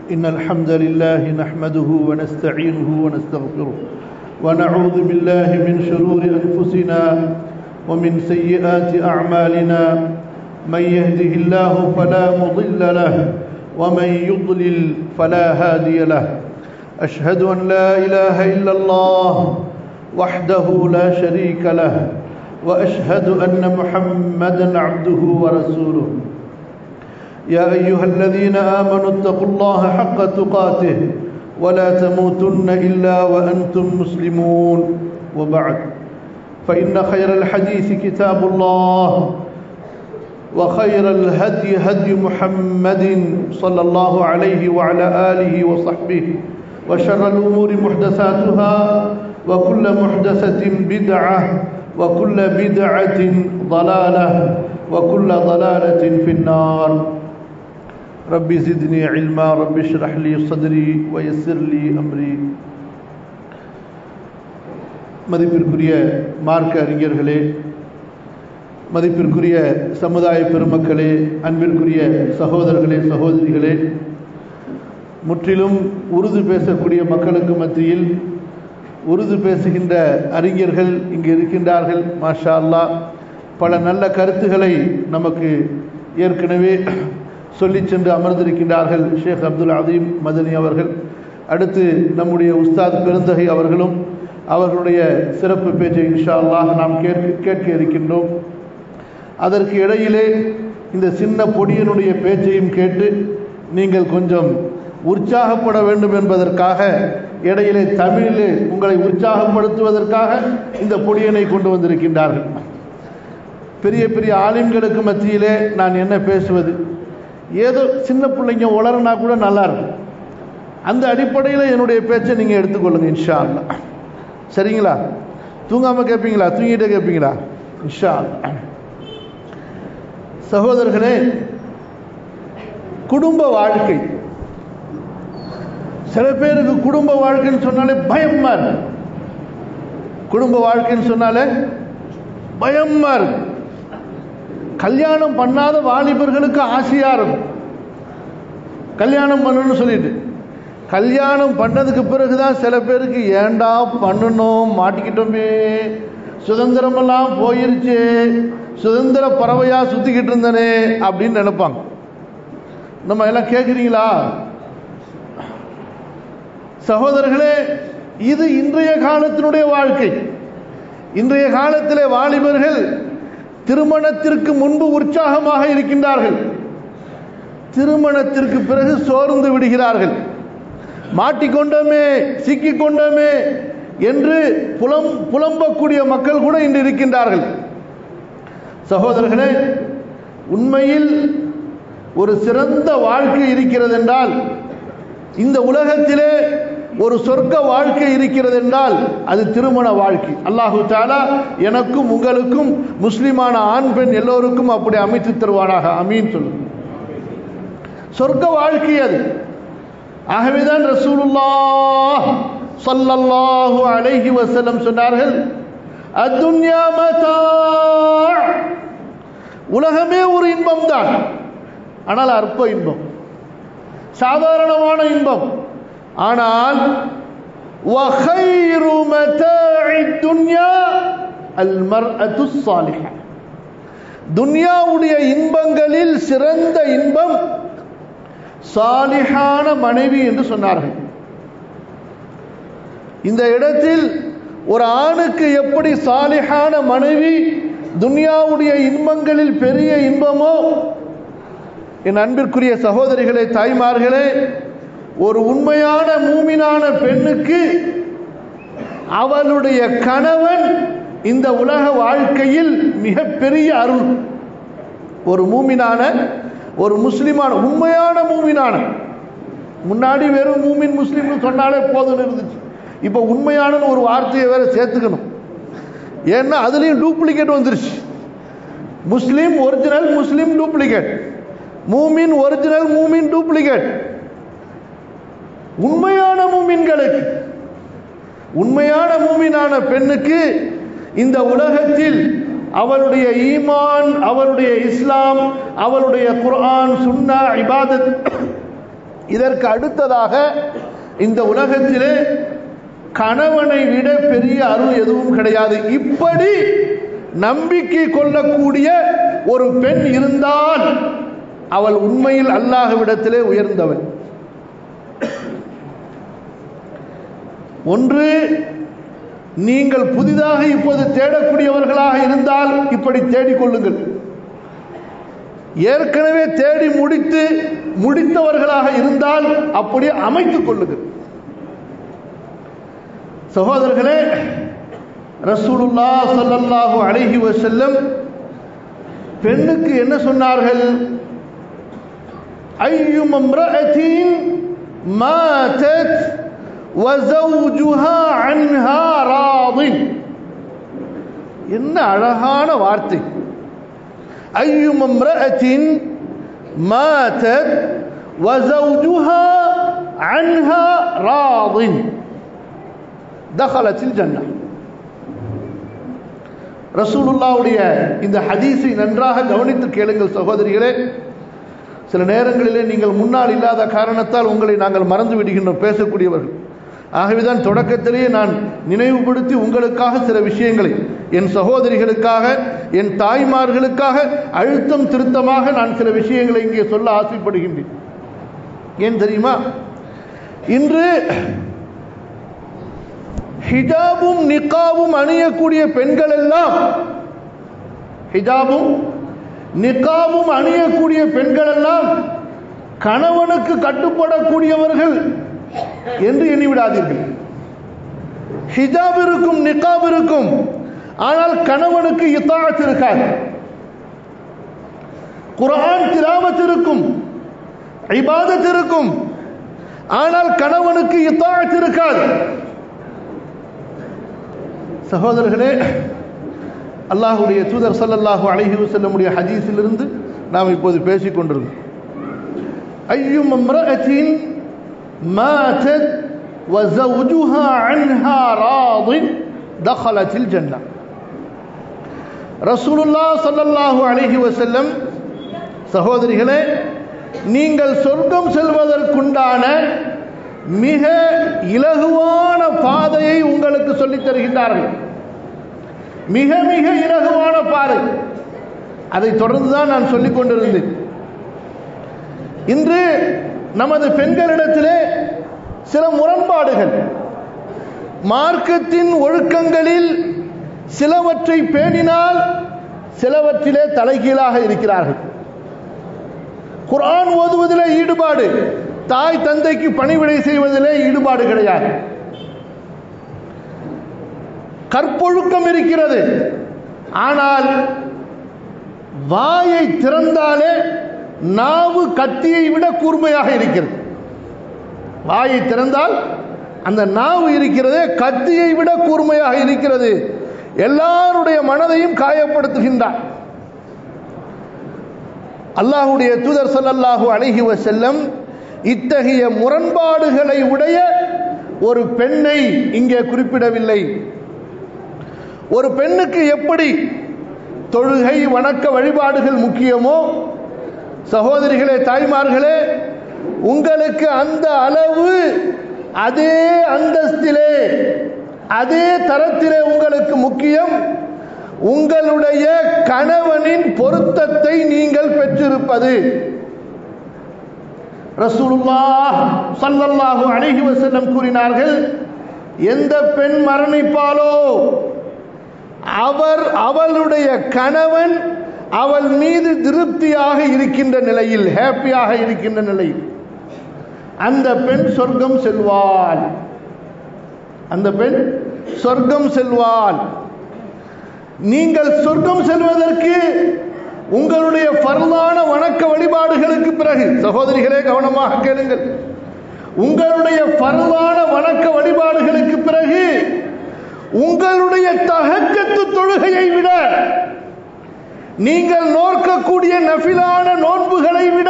إن الحمد لله نحمده ونستعينه ونستغفره ونعوذ بالله من شرور أنفسنا ومن سيئات أعمالنا من يهده الله فلا مضل له ومن يضلل فلا هادي له أشهد أن لا إله إلا الله وحده لا شريك له وأشهد أن محمدا عبده ورسوله يا أيها الذين آمنوا اتقوا الله حق تقاته ولا تموتن إلا وأنتم مسلمون وبعد فإن خير الحديث كتاب الله وخير الهدي هدي محمد صلى الله عليه وعلى آله وصحبه وشر الأمور محدثاتها وكل محدثة بدعة وكل بدعة ضلالة وكل ضلالة في النار رب زدني علما رب اشرح لي صدري ويسر لي أمري மதிப்பிற்குரிய மார்க்க அறிஞர்களே மதிப்பிற்குரிய சமுதாய பெருமக்களே அன்பிற்குரிய சகோதரர்களே சகோதரிகளே முற்றிலும் உருது பேசக்கூடிய மக்களுக்கு மத்தியில் உருது பேசுகின்ற அறிஞர்கள் இங்கு இருக்கின்றார்கள் மாஷா அல்லா பல நல்ல கருத்துக்களை நமக்கு ஏற்கனவே சொல்லி சென்று அமர்ந்திருக்கின்றார்கள் ஷேக் அப்துல் அதீம் மதனி அவர்கள் அடுத்து நம்முடைய உஸ்தாத் பெருந்தகை அவர்களும் அவர்களுடைய சிறப்பு பேச்சை இன்ஷா அல்லாஹ் நாம் கேட்க கேட்க இருக்கின்றோம் அதற்கு இடையிலே இந்த சின்ன பொடியனுடைய பேச்சையும் கேட்டு நீங்கள் கொஞ்சம் உற்சாகப்பட வேண்டும் என்பதற்காக இடையிலே தமிழிலே உங்களை உற்சாகப்படுத்துவதற்காக இந்த பொடியனை கொண்டு வந்திருக்கின்றார்கள் பெரிய பெரிய ஆலிம்களுக்கு மத்தியிலே நான் என்ன பேசுவது ஏதோ சின்ன பிள்ளைங்க உளறனா கூட நல்லா இருக்கும் அந்த அடிப்படையில் என்னுடைய பேச்சை நீங்கள் எடுத்துக்கொள்ளுங்க இன்ஷா அல்லா சரிங்களா தூங்காமல் கேட்பீங்களா தூங்கிட்டே கேட்பீங்களா இன்ஷா அல்லா சகோதரர்களே குடும்ப வாழ்க்கை சில பேருக்கு குடும்ப வாழ்க்கைன்னு சொன்னாலே பயமா இருக்கு குடும்ப வாழ்க்கைன்னு சொன்னாலே பயமா இருக்கு கல்யாணம் பண்ணாத வாலிபர்களுக்கு ஆசையா இருக்கும் கல்யாணம் பண்ணணும்னு சொல்லிட்டு கல்யாணம் பண்ணதுக்கு பிறகுதான் சில பேருக்கு ஏண்டா பண்ணணும் மாட்டிக்கிட்டோமே சுதந்திரமெல்லாம் போயிருச்சு சுதந்திர பறவையா சுத்திக்கிட்டு இருந்தனே அப்படின்னு நினைப்பாங்க நம்ம எல்லாம் கேட்குறீங்களா சகோதரர்களே இது இன்றைய காலத்தினுடைய வாழ்க்கை இன்றைய காலத்திலே வாலிபர்கள் திருமணத்திற்கு முன்பு உற்சாகமாக இருக்கின்றார்கள் திருமணத்திற்கு பிறகு சோர்ந்து விடுகிறார்கள் மாட்டிக்கொண்டோமே சிக்கிக்கொண்டோமே என்று புலம் புலம்பக்கூடிய மக்கள் கூட இன்று இருக்கின்றார்கள் சகோதரர்களே உண்மையில் ஒரு சிறந்த வாழ்க்கை இருக்கிறது என்றால் இந்த உலகத்திலே ஒரு சொர்க்க வாழ்க்கை இருக்கிறது என்றால் அது திருமண வாழ்க்கை அல்லாஹு தாலா எனக்கும் உங்களுக்கும் முஸ்லிமான ஆண் பெண் எல்லோருக்கும் அப்படி அமைத்து தருவானாக அமீன் சொல்லு சொர்க்க வாழ்க்கை அது ஆகவேதான் ரசூலுல்லா சல்லல்லாஹு அலைஹி வசல்லம் சொன்னார்கள் அத்துன்யா மதா உலகமே ஒரு இன்பம் தான் ஆனால் அற்ப இன்பம் சாதாரணமான இன்பம் ஆனால் وخير متاع الدنيا المرأة الصالحة துன்யாவுடைய இன்பங்களில் சிறந்த இன்பம் சாலிஹான மனைவி என்று சொன்னார்கள் இந்த இடத்தில் ஒரு ஆணுக்கு எப்படி சாலிஹான மனைவி துன்யாவுடைய இன்பங்களில் பெரிய இன்பமோ என் அன்பிற்குரிய சகோதரிகளே தாய்மார்களே ஒரு உண்மையான மூமினான பெண்ணுக்கு அவளுடைய கணவன் இந்த உலக வாழ்க்கையில் மிகப்பெரிய அருள் ஒரு மூமினான ஒரு முஸ்லிமான உண்மையான மூமினான முன்னாடி வெறும் மூமின் முஸ்லீம்னு சொன்னாலே போதும்னு இருந்துச்சு இப்போ உண்மையான ஒரு வார்த்தையை வேற சேர்த்துக்கணும் ஏன்னா அதுலேயும் டூப்ளிகேட் வந்துருச்சு முஸ்லீம் ஒரிஜினல் முஸ்லீம் டூப்ளிகேட் மூமின் ஒரிஜினல் மூமின் டூப்ளிகேட் உண்மையான மூமின்களுக்கு உண்மையான மூமினான பெண்ணுக்கு இந்த உலகத்தில் அவளுடைய ஈமான் அவளுடைய இஸ்லாம் அவளுடைய குர்ஆன் சுன்னா இபாதத் இதற்கு அடுத்ததாக இந்த உலகத்திலே கணவனை விட பெரிய அருள் எதுவும் கிடையாது இப்படி நம்பிக்கை கொள்ளக்கூடிய ஒரு பெண் இருந்தால் அவள் உண்மையில் அல்லாஹ்விடத்திலே உயர்ந்தவள் ஒன்று நீங்கள் புதிதாக இப்போது தேடக்கூடியவர்களாக இருந்தால் இப்படி தேடிக்கொள்ளுங்கள் ஏற்கனவே தேடி முடித்து முடித்தவர்களாக இருந்தால் அப்படியே அமைத்துக் கொள்ளுங்கள் சகோதரர்களே ரசூலுல்லா ஸல்லல்லாஹு அலைஹி வஸல்லம் பெண்ணுக்கு என்ன சொன்னார்கள் ஐயும் இம்ரஅத்தின் மாதத் وزوجها عنها راض என்ன அழகான வார்த்தை ஐயும் இம்ரஅத்தின் மாதத் وزوجها عنها راض دخلت الجنه ரசூலுல்லாவுடைய இந்த ஹதீஸை நன்றாக கவனித்து கேளுங்கள் சகோதரிகளே சில நேரங்களிலே நீங்கள் முன்னால் இல்லாத காரணத்தால் உங்களை நாங்கள் மறந்து விடுகின்றோம் பேசக்கூடியவர்கள் ஆகவேதான் தொடக்கத்திலேயே நான் நினைவுபடுத்தி உங்களுக்காக சில விஷயங்களை என் சகோதரிகளுக்காக என் தாய்மார்களுக்காக அழுத்தம் திருத்தமாக நான் சில விஷயங்களை இங்கே சொல்ல ஆசைப்படுகின்றேன் ஏன் தெரியுமா இன்று ஹிஜாபும் நிக்காவும் அணியக்கூடிய பெண்கள் எல்லாம் ஹிஜாபும் நிக்காவும் அணியக்கூடிய பெண்கள் எல்லாம் கணவனுக்கு கட்டுப்படக்கூடியவர்கள் என்று எண்ணிவிடாதீர்கள் ஹிஜாப் இருக்கும் நிக்காப் இருக்கும் ஆனால் கணவனுக்கு இத்தாத் இருக்காது குரான் திராவத் இருக்கும் இபாதத் இருக்கும் ஆனால் கணவனுக்கு இத்தாத் இருக்காது சகோதரர்களே அல்லாஹுடைய தூதர் சல்லல்லாஹு அலைஹி வஸல்லமுடைய ஹதீஸிலிருந்து நாம் இப்போது பேசிக் கொண்டிருந்தோம் ஐயும் இம்ரஅத்தின் மாதத் وزوجها عنها راض دخلت الجنة ரசூலுல்லா ஸல்லல்லாஹு அலைஹி வஸல்லம் சகோதரிகளே நீங்கள் சொர்க்கம் செல்வதற்குண்டான மிக இலகுவான பாதையை உங்களுக்கு சொல்லித் தருகின்றார்கள் மிக மிக இலகுவான பாதை அதை தொடர்ந்து தான் நான் சொல்லிக் கொண்டிருந்தேன் இன்று நமது பெண்களிடத்திலே சில முரண்பாடுகள் மார்க்கத்தின் ஒழுக்கங்களில் சிலவற்றை பேணினால் சிலவற்றிலே தலைகீழாக இருக்கிறார்கள் குர்ஆன் ஓதுவதிலே ஈடுபாடு தாய் தந்தைக்கு பணிவிடை செய்வதிலே ஈடுபாடு கிடையாது கற்பொழுக்கம் இருக்கிறது ஆனால் வாயை திறந்தாலே நாவு கத்தியை விட கூர்மையாக இருக்கிறது வாயை திறந்தால் அந்த நாவு இருக்கிறது கத்தியை விட கூர்மையாக இருக்கிறது எல்லாருடைய மனதையும் காயப்படுத்துகின்றார் அல்லாஹுடைய தூதர் ஸல்லல்லாஹு அலைஹி வஸல்லம் இத்தகைய முரண்பாடுகளை உடைய ஒரு பெண்ணை இங்கே குறிப்பிடவில்லை ஒரு பெண்ணுக்கு எப்படி தொழுகை வணக்க வழிபாடுகள் முக்கியமோ சகோதரிகளே தாய்மார்களே உங்களுக்கு அந்த அளவு அதே அந்தஸ்திலே அதே தரத்திலே உங்களுக்கு முக்கியம் உங்களுடைய கணவனின் பொருத்தத்தை நீங்கள் பெற்றிருப்பது ரசூலுல்லாஹ் ஸல்லல்லாஹு அலைஹி வஸல்லம் கூறினார்கள் எந்த பெண் மரணிப்பாலோ அவர் அவளுடைய கணவன் அவள் மீது திருப்தியாக இருக்கின்ற நிலையில் ஹாப்பியாக இருக்கின்ற நிலையில் அந்த பெண் சொர்க்கம் செல்வாள் அந்த பெண் சொர்க்கம் செல்வாள் நீங்கள் சொர்க்கம் செல்வதற்கு உங்களுடைய பரலான வணக்க வழிபாடுகளுக்கு பிறகு சகோதரிகளே கவனமாக கேளுங்கள் உங்களுடைய பரலான வணக்க வழிபாடுகளுக்கு பிறகு உங்களுடைய தகக்கத்து தொழுகையை விட நீங்கள் நோக்கக்கூடிய நஃபிலான நோன்புகளை விட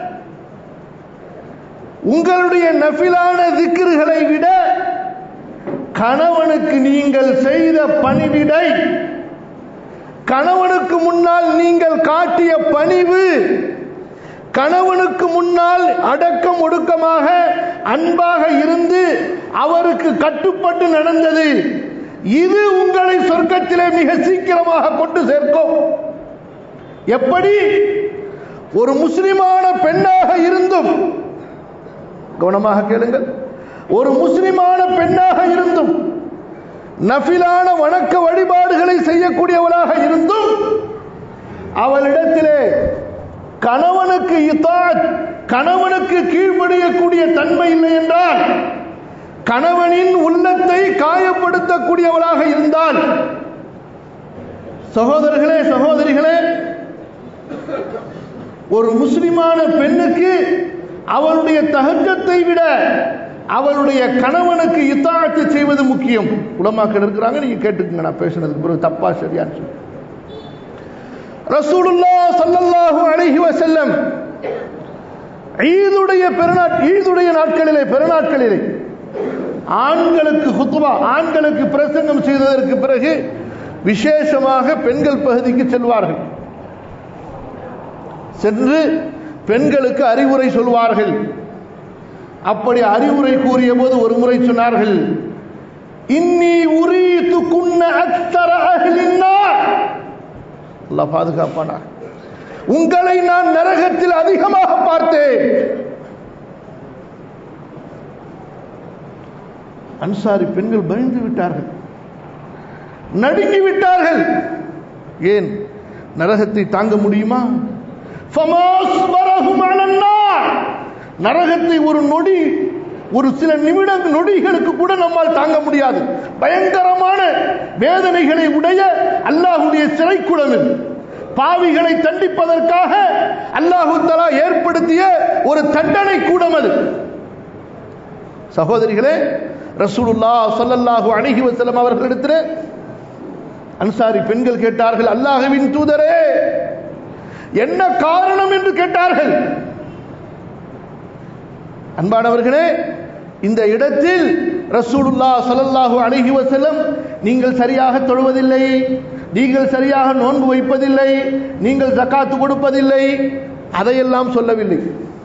உங்களுடைய நஃபிலான திக்ருகளை விட கணவனுக்கு நீங்கள் செய்த பணிவிடை கணவனுக்கு முன்னால் நீங்கள் காட்டிய பணிவு கணவனுக்கு முன்னால் அடக்கம் ஒடுக்கமாக அன்பாக இருந்து அவருக்கு கட்டுப்பட்டு நடந்தது இது உங்களை சொர்க்கத்திலே மிக சீக்கிரமாக கொண்டு சேர்க்கும் எப்படி ஒரு முஸ்லிமான பெண்ணாக இருந்தும் கவனமாக கேளுங்கள் ஒரு முஸ்லிமான பெண்ணாக இருந்தும் நஃபிலான வணக்க வழிபாடுகளை செய்யக்கூடியவளாக இருந்தும் அவளிடத்திலே கணவனுக்கு இத்தாத் கணவனுக்கு கீழ்ப்படியக்கூடிய தன்மை இல்லை என்றால் கணவனின் உள்ளத்தை காயப்படுத்தக்கூடியவளாக இருந்தால் சகோதரர்களே சகோதரிகளே ஒரு முஸ்லிமான பெண்ணுக்கு அவளுடைய தகஜத்தை விட அவளுடைய கணவனுக்கு இத்தாழ்த்து செய்வது முக்கியம் உலமாக்கள் இருக்கிறாங்க நீங்க கேட்டுக்கங்க நான் பேசுனதுக்கு பிறகு தப்பா சரியான்னு சொல்லி ரசூலுல்லா சல்லல்லாஹு அலைஹி வஸல்லம் ஈதுடைய பெருநாட் ஈதுடைய நாட்களிலே பெருநாட்களிலே ஆண்களுக்கு குத்துவா ஆண்களுக்கு பிரசங்கம் செய்ததற்கு பிறகு விசேஷமாக பெண்கள் பகுதிக்கு செல்வார்கள் சென்று பெண்களுக்கு அறிவுரை சொல்வார்கள் அப்படி அறிவுரை கூறிய போது ஒரு முறை சொன்னார்கள் இன்னி உரீத்து குன்ன அக்தர அஹ்லின்னார் அல்லாஹ் பாதுகாப்பானார் உங்களை நான் நரகத்தில் அதிகமாக பார்த்தேன் அன்சாரி பெண்கள் பயந்து விட்டார்கள் நடுங்கி விட்டார்கள் ஏன் நரகத்தை தாங்க முடியுமா فَمَا عَلَى النَّارِ நரகத்தை ஒரு நொடி ஒரு சில நிமிட நொடிகளுக்கு கூட நம்மால் தாங்க முடியாது பயங்கரமான வேதனைகளை உடைய அல்லாஹுடைய சிறைக்குடம் இது பாவிகளை தண்டிப்பதற்காக அல்லாஹு தலா ஏற்படுத்திய ஒரு தண்டனை கூடம் அது சகோதரிகளே ரசூலுல்லா சொல்லல்லாஹு அணுகி வசலம் அவர்களிடத்தில் அன்சாரி பெண்கள் கேட்டார்கள் அல்லாஹுவின் தூதரே என்ன காரணம் என்று கேட்டார்கள் அன்பானவர்களே இந்த இடத்தில் ரசூலுல்லா ஸல்லல்லாஹு அலைஹி வஸல்லம் நீங்கள் சரியாக தொழுவதில்லை நீங்கள் சரியாக நோன்பு வைப்பதில்லை நீங்கள் ஜக்காத்து கொடுப்பதில்லை அதையெல்லாம் சொல்லவில்லை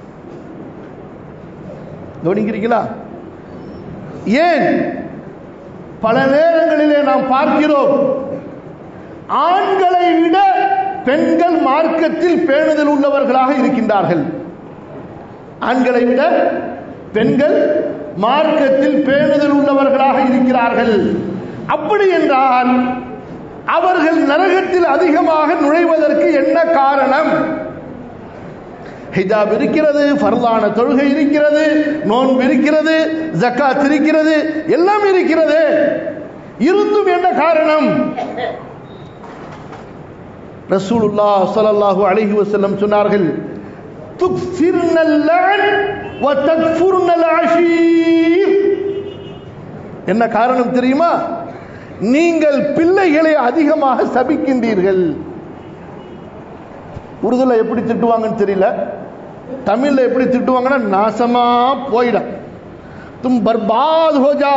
கவனிக்கிறீங்களா ஏன் பல நேரங்களிலே நாம் பார்க்கிறோம் ஆண்களை விட பெண்கள் மார்க்கத்தில் பேணுதல் உள்ளவர்களாக இருக்கின்றார்கள் ஆண்களை விட பெண்கள் மார்க்கத்தில் பேணுதல் உள்ளவர்களாக இருக்கிறார்கள் அப்படி என்றால் அவர்கள் நரகத்தில் அதிகமாக நுழைவதற்கு என்ன காரணம் ஹிஜாப் இருக்கிறது ஃபர்லான தொழுகை இருக்கிறது நோன்பு இருக்கிறது ஜக்காத் இருக்கிறது எல்லாம் இருக்கிறது இருந்தும் என்ன காரணம் ரசூலுல்லா ஸல்லல்லாஹு அலைஹி வஸல்லம் சொன்னார்கள் துக்ஸிர்னல் லஅன் வ தக்ஃபுர்னல் அஷீர் என்ன காரணம் தெரியுமா நீங்கள் பிள்ளைகளை அதிகமாக சபிக்கின்றீர்கள் உருதுல எப்படி திட்டுவாங்கன்னு தெரியல தமிழ்ல எப்படி திட்டுவாங்கன்னா நாசமா போயிட தும் பர்பாத் ஹோஜா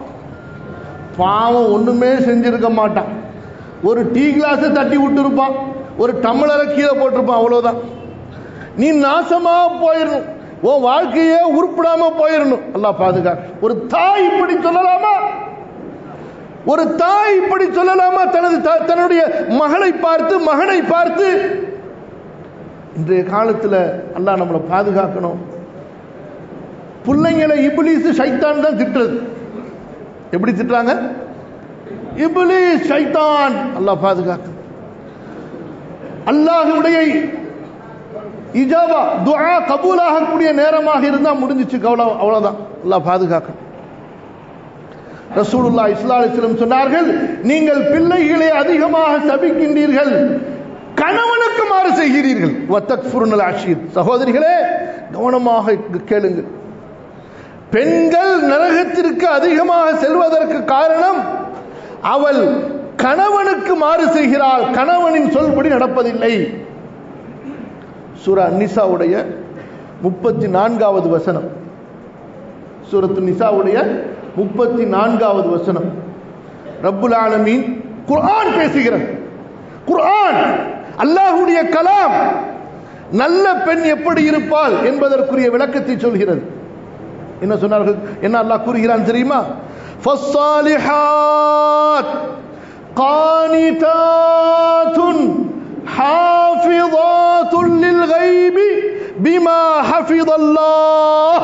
பாவம் ஒண்ணுமே செஞ்சிருக்க மாட்டான் ஒரு டீ கிளாஸை தட்டி விட்டுருப்பான் ஒரு டம்ளரை கீழே போட்டிருப்பான் அவ்வளவுதான் நீ நாசமா போயிடணும் உன் வாழ்க்கையே உருப்பிடாம போயிடணும் அல்லாஹ் பாதுகாக்க ஒரு தாய் இப்படி சொல்லலாமா ஒரு தாய் இப்படி சொல்லலாமா தனது த- தன்னுடைய மகளை பார்த்து மகனை பார்த்து இன்றைய காலத்துல அல்லாஹ் நம்மளை பாதுகாக்கணும் பிள்ளைங்களை இப்லீஸ் சைத்தான் தான் திட்டுறது எப்படி திட்டுறாங்க இப்லீஸ் சைத்தான் அல்லாஹ் பாதுகாக்க அல்லாஹ்வுடைய இஜாபா துஆ கபூலாகக்கூடிய நேரமாக இருந்தா முடிஞ்சிச்சு கவலை அவ்வளவுதான் அல்லாஹ் பாதுகாக்க ரசூலுல்லா இஸ்லாலிஸ்லம் சொன்னார்கள் நீங்கள் பிள்ளைகளை அதிகமாக சபிக்கின்றீர்கள் கணவனுக்கு மாறு செய்கிறீர்கள் வத்தக்ஃபுருனல் ஆஷீர் சகோதரிகளே கவனமாக கேளுங்கள் பெண்கள் நரகத்திற்கு அதிகமாக செல்வதற்கு காரணம் அவள் கணவனுக்கு மாறு செய்கிறாள் கணவனின் சொல்படி நடப்பதில்லை சூரா நிசாவுடைய முப்பத்தி நான்காவது வசனம் சூரத்து நிசாவுடைய முப்பத்தி நான்காவது வசனம் ரப்புல் ஆலமீன் குர்ஆன் பேசுகிறது குர்ஆன் அல்லாஹ்வுடைய கலாம் நல்ல பெண் எப்படி இருப்பாள் என்பதற்குரிய விளக்கத்தை சொல்கிறது என்ன சொன்னார்கள் என்ன அல்லாஹ் கூறுகிறான் தெரியுமா فالصالحات قانتات حافظات للغيب بما حفظ الله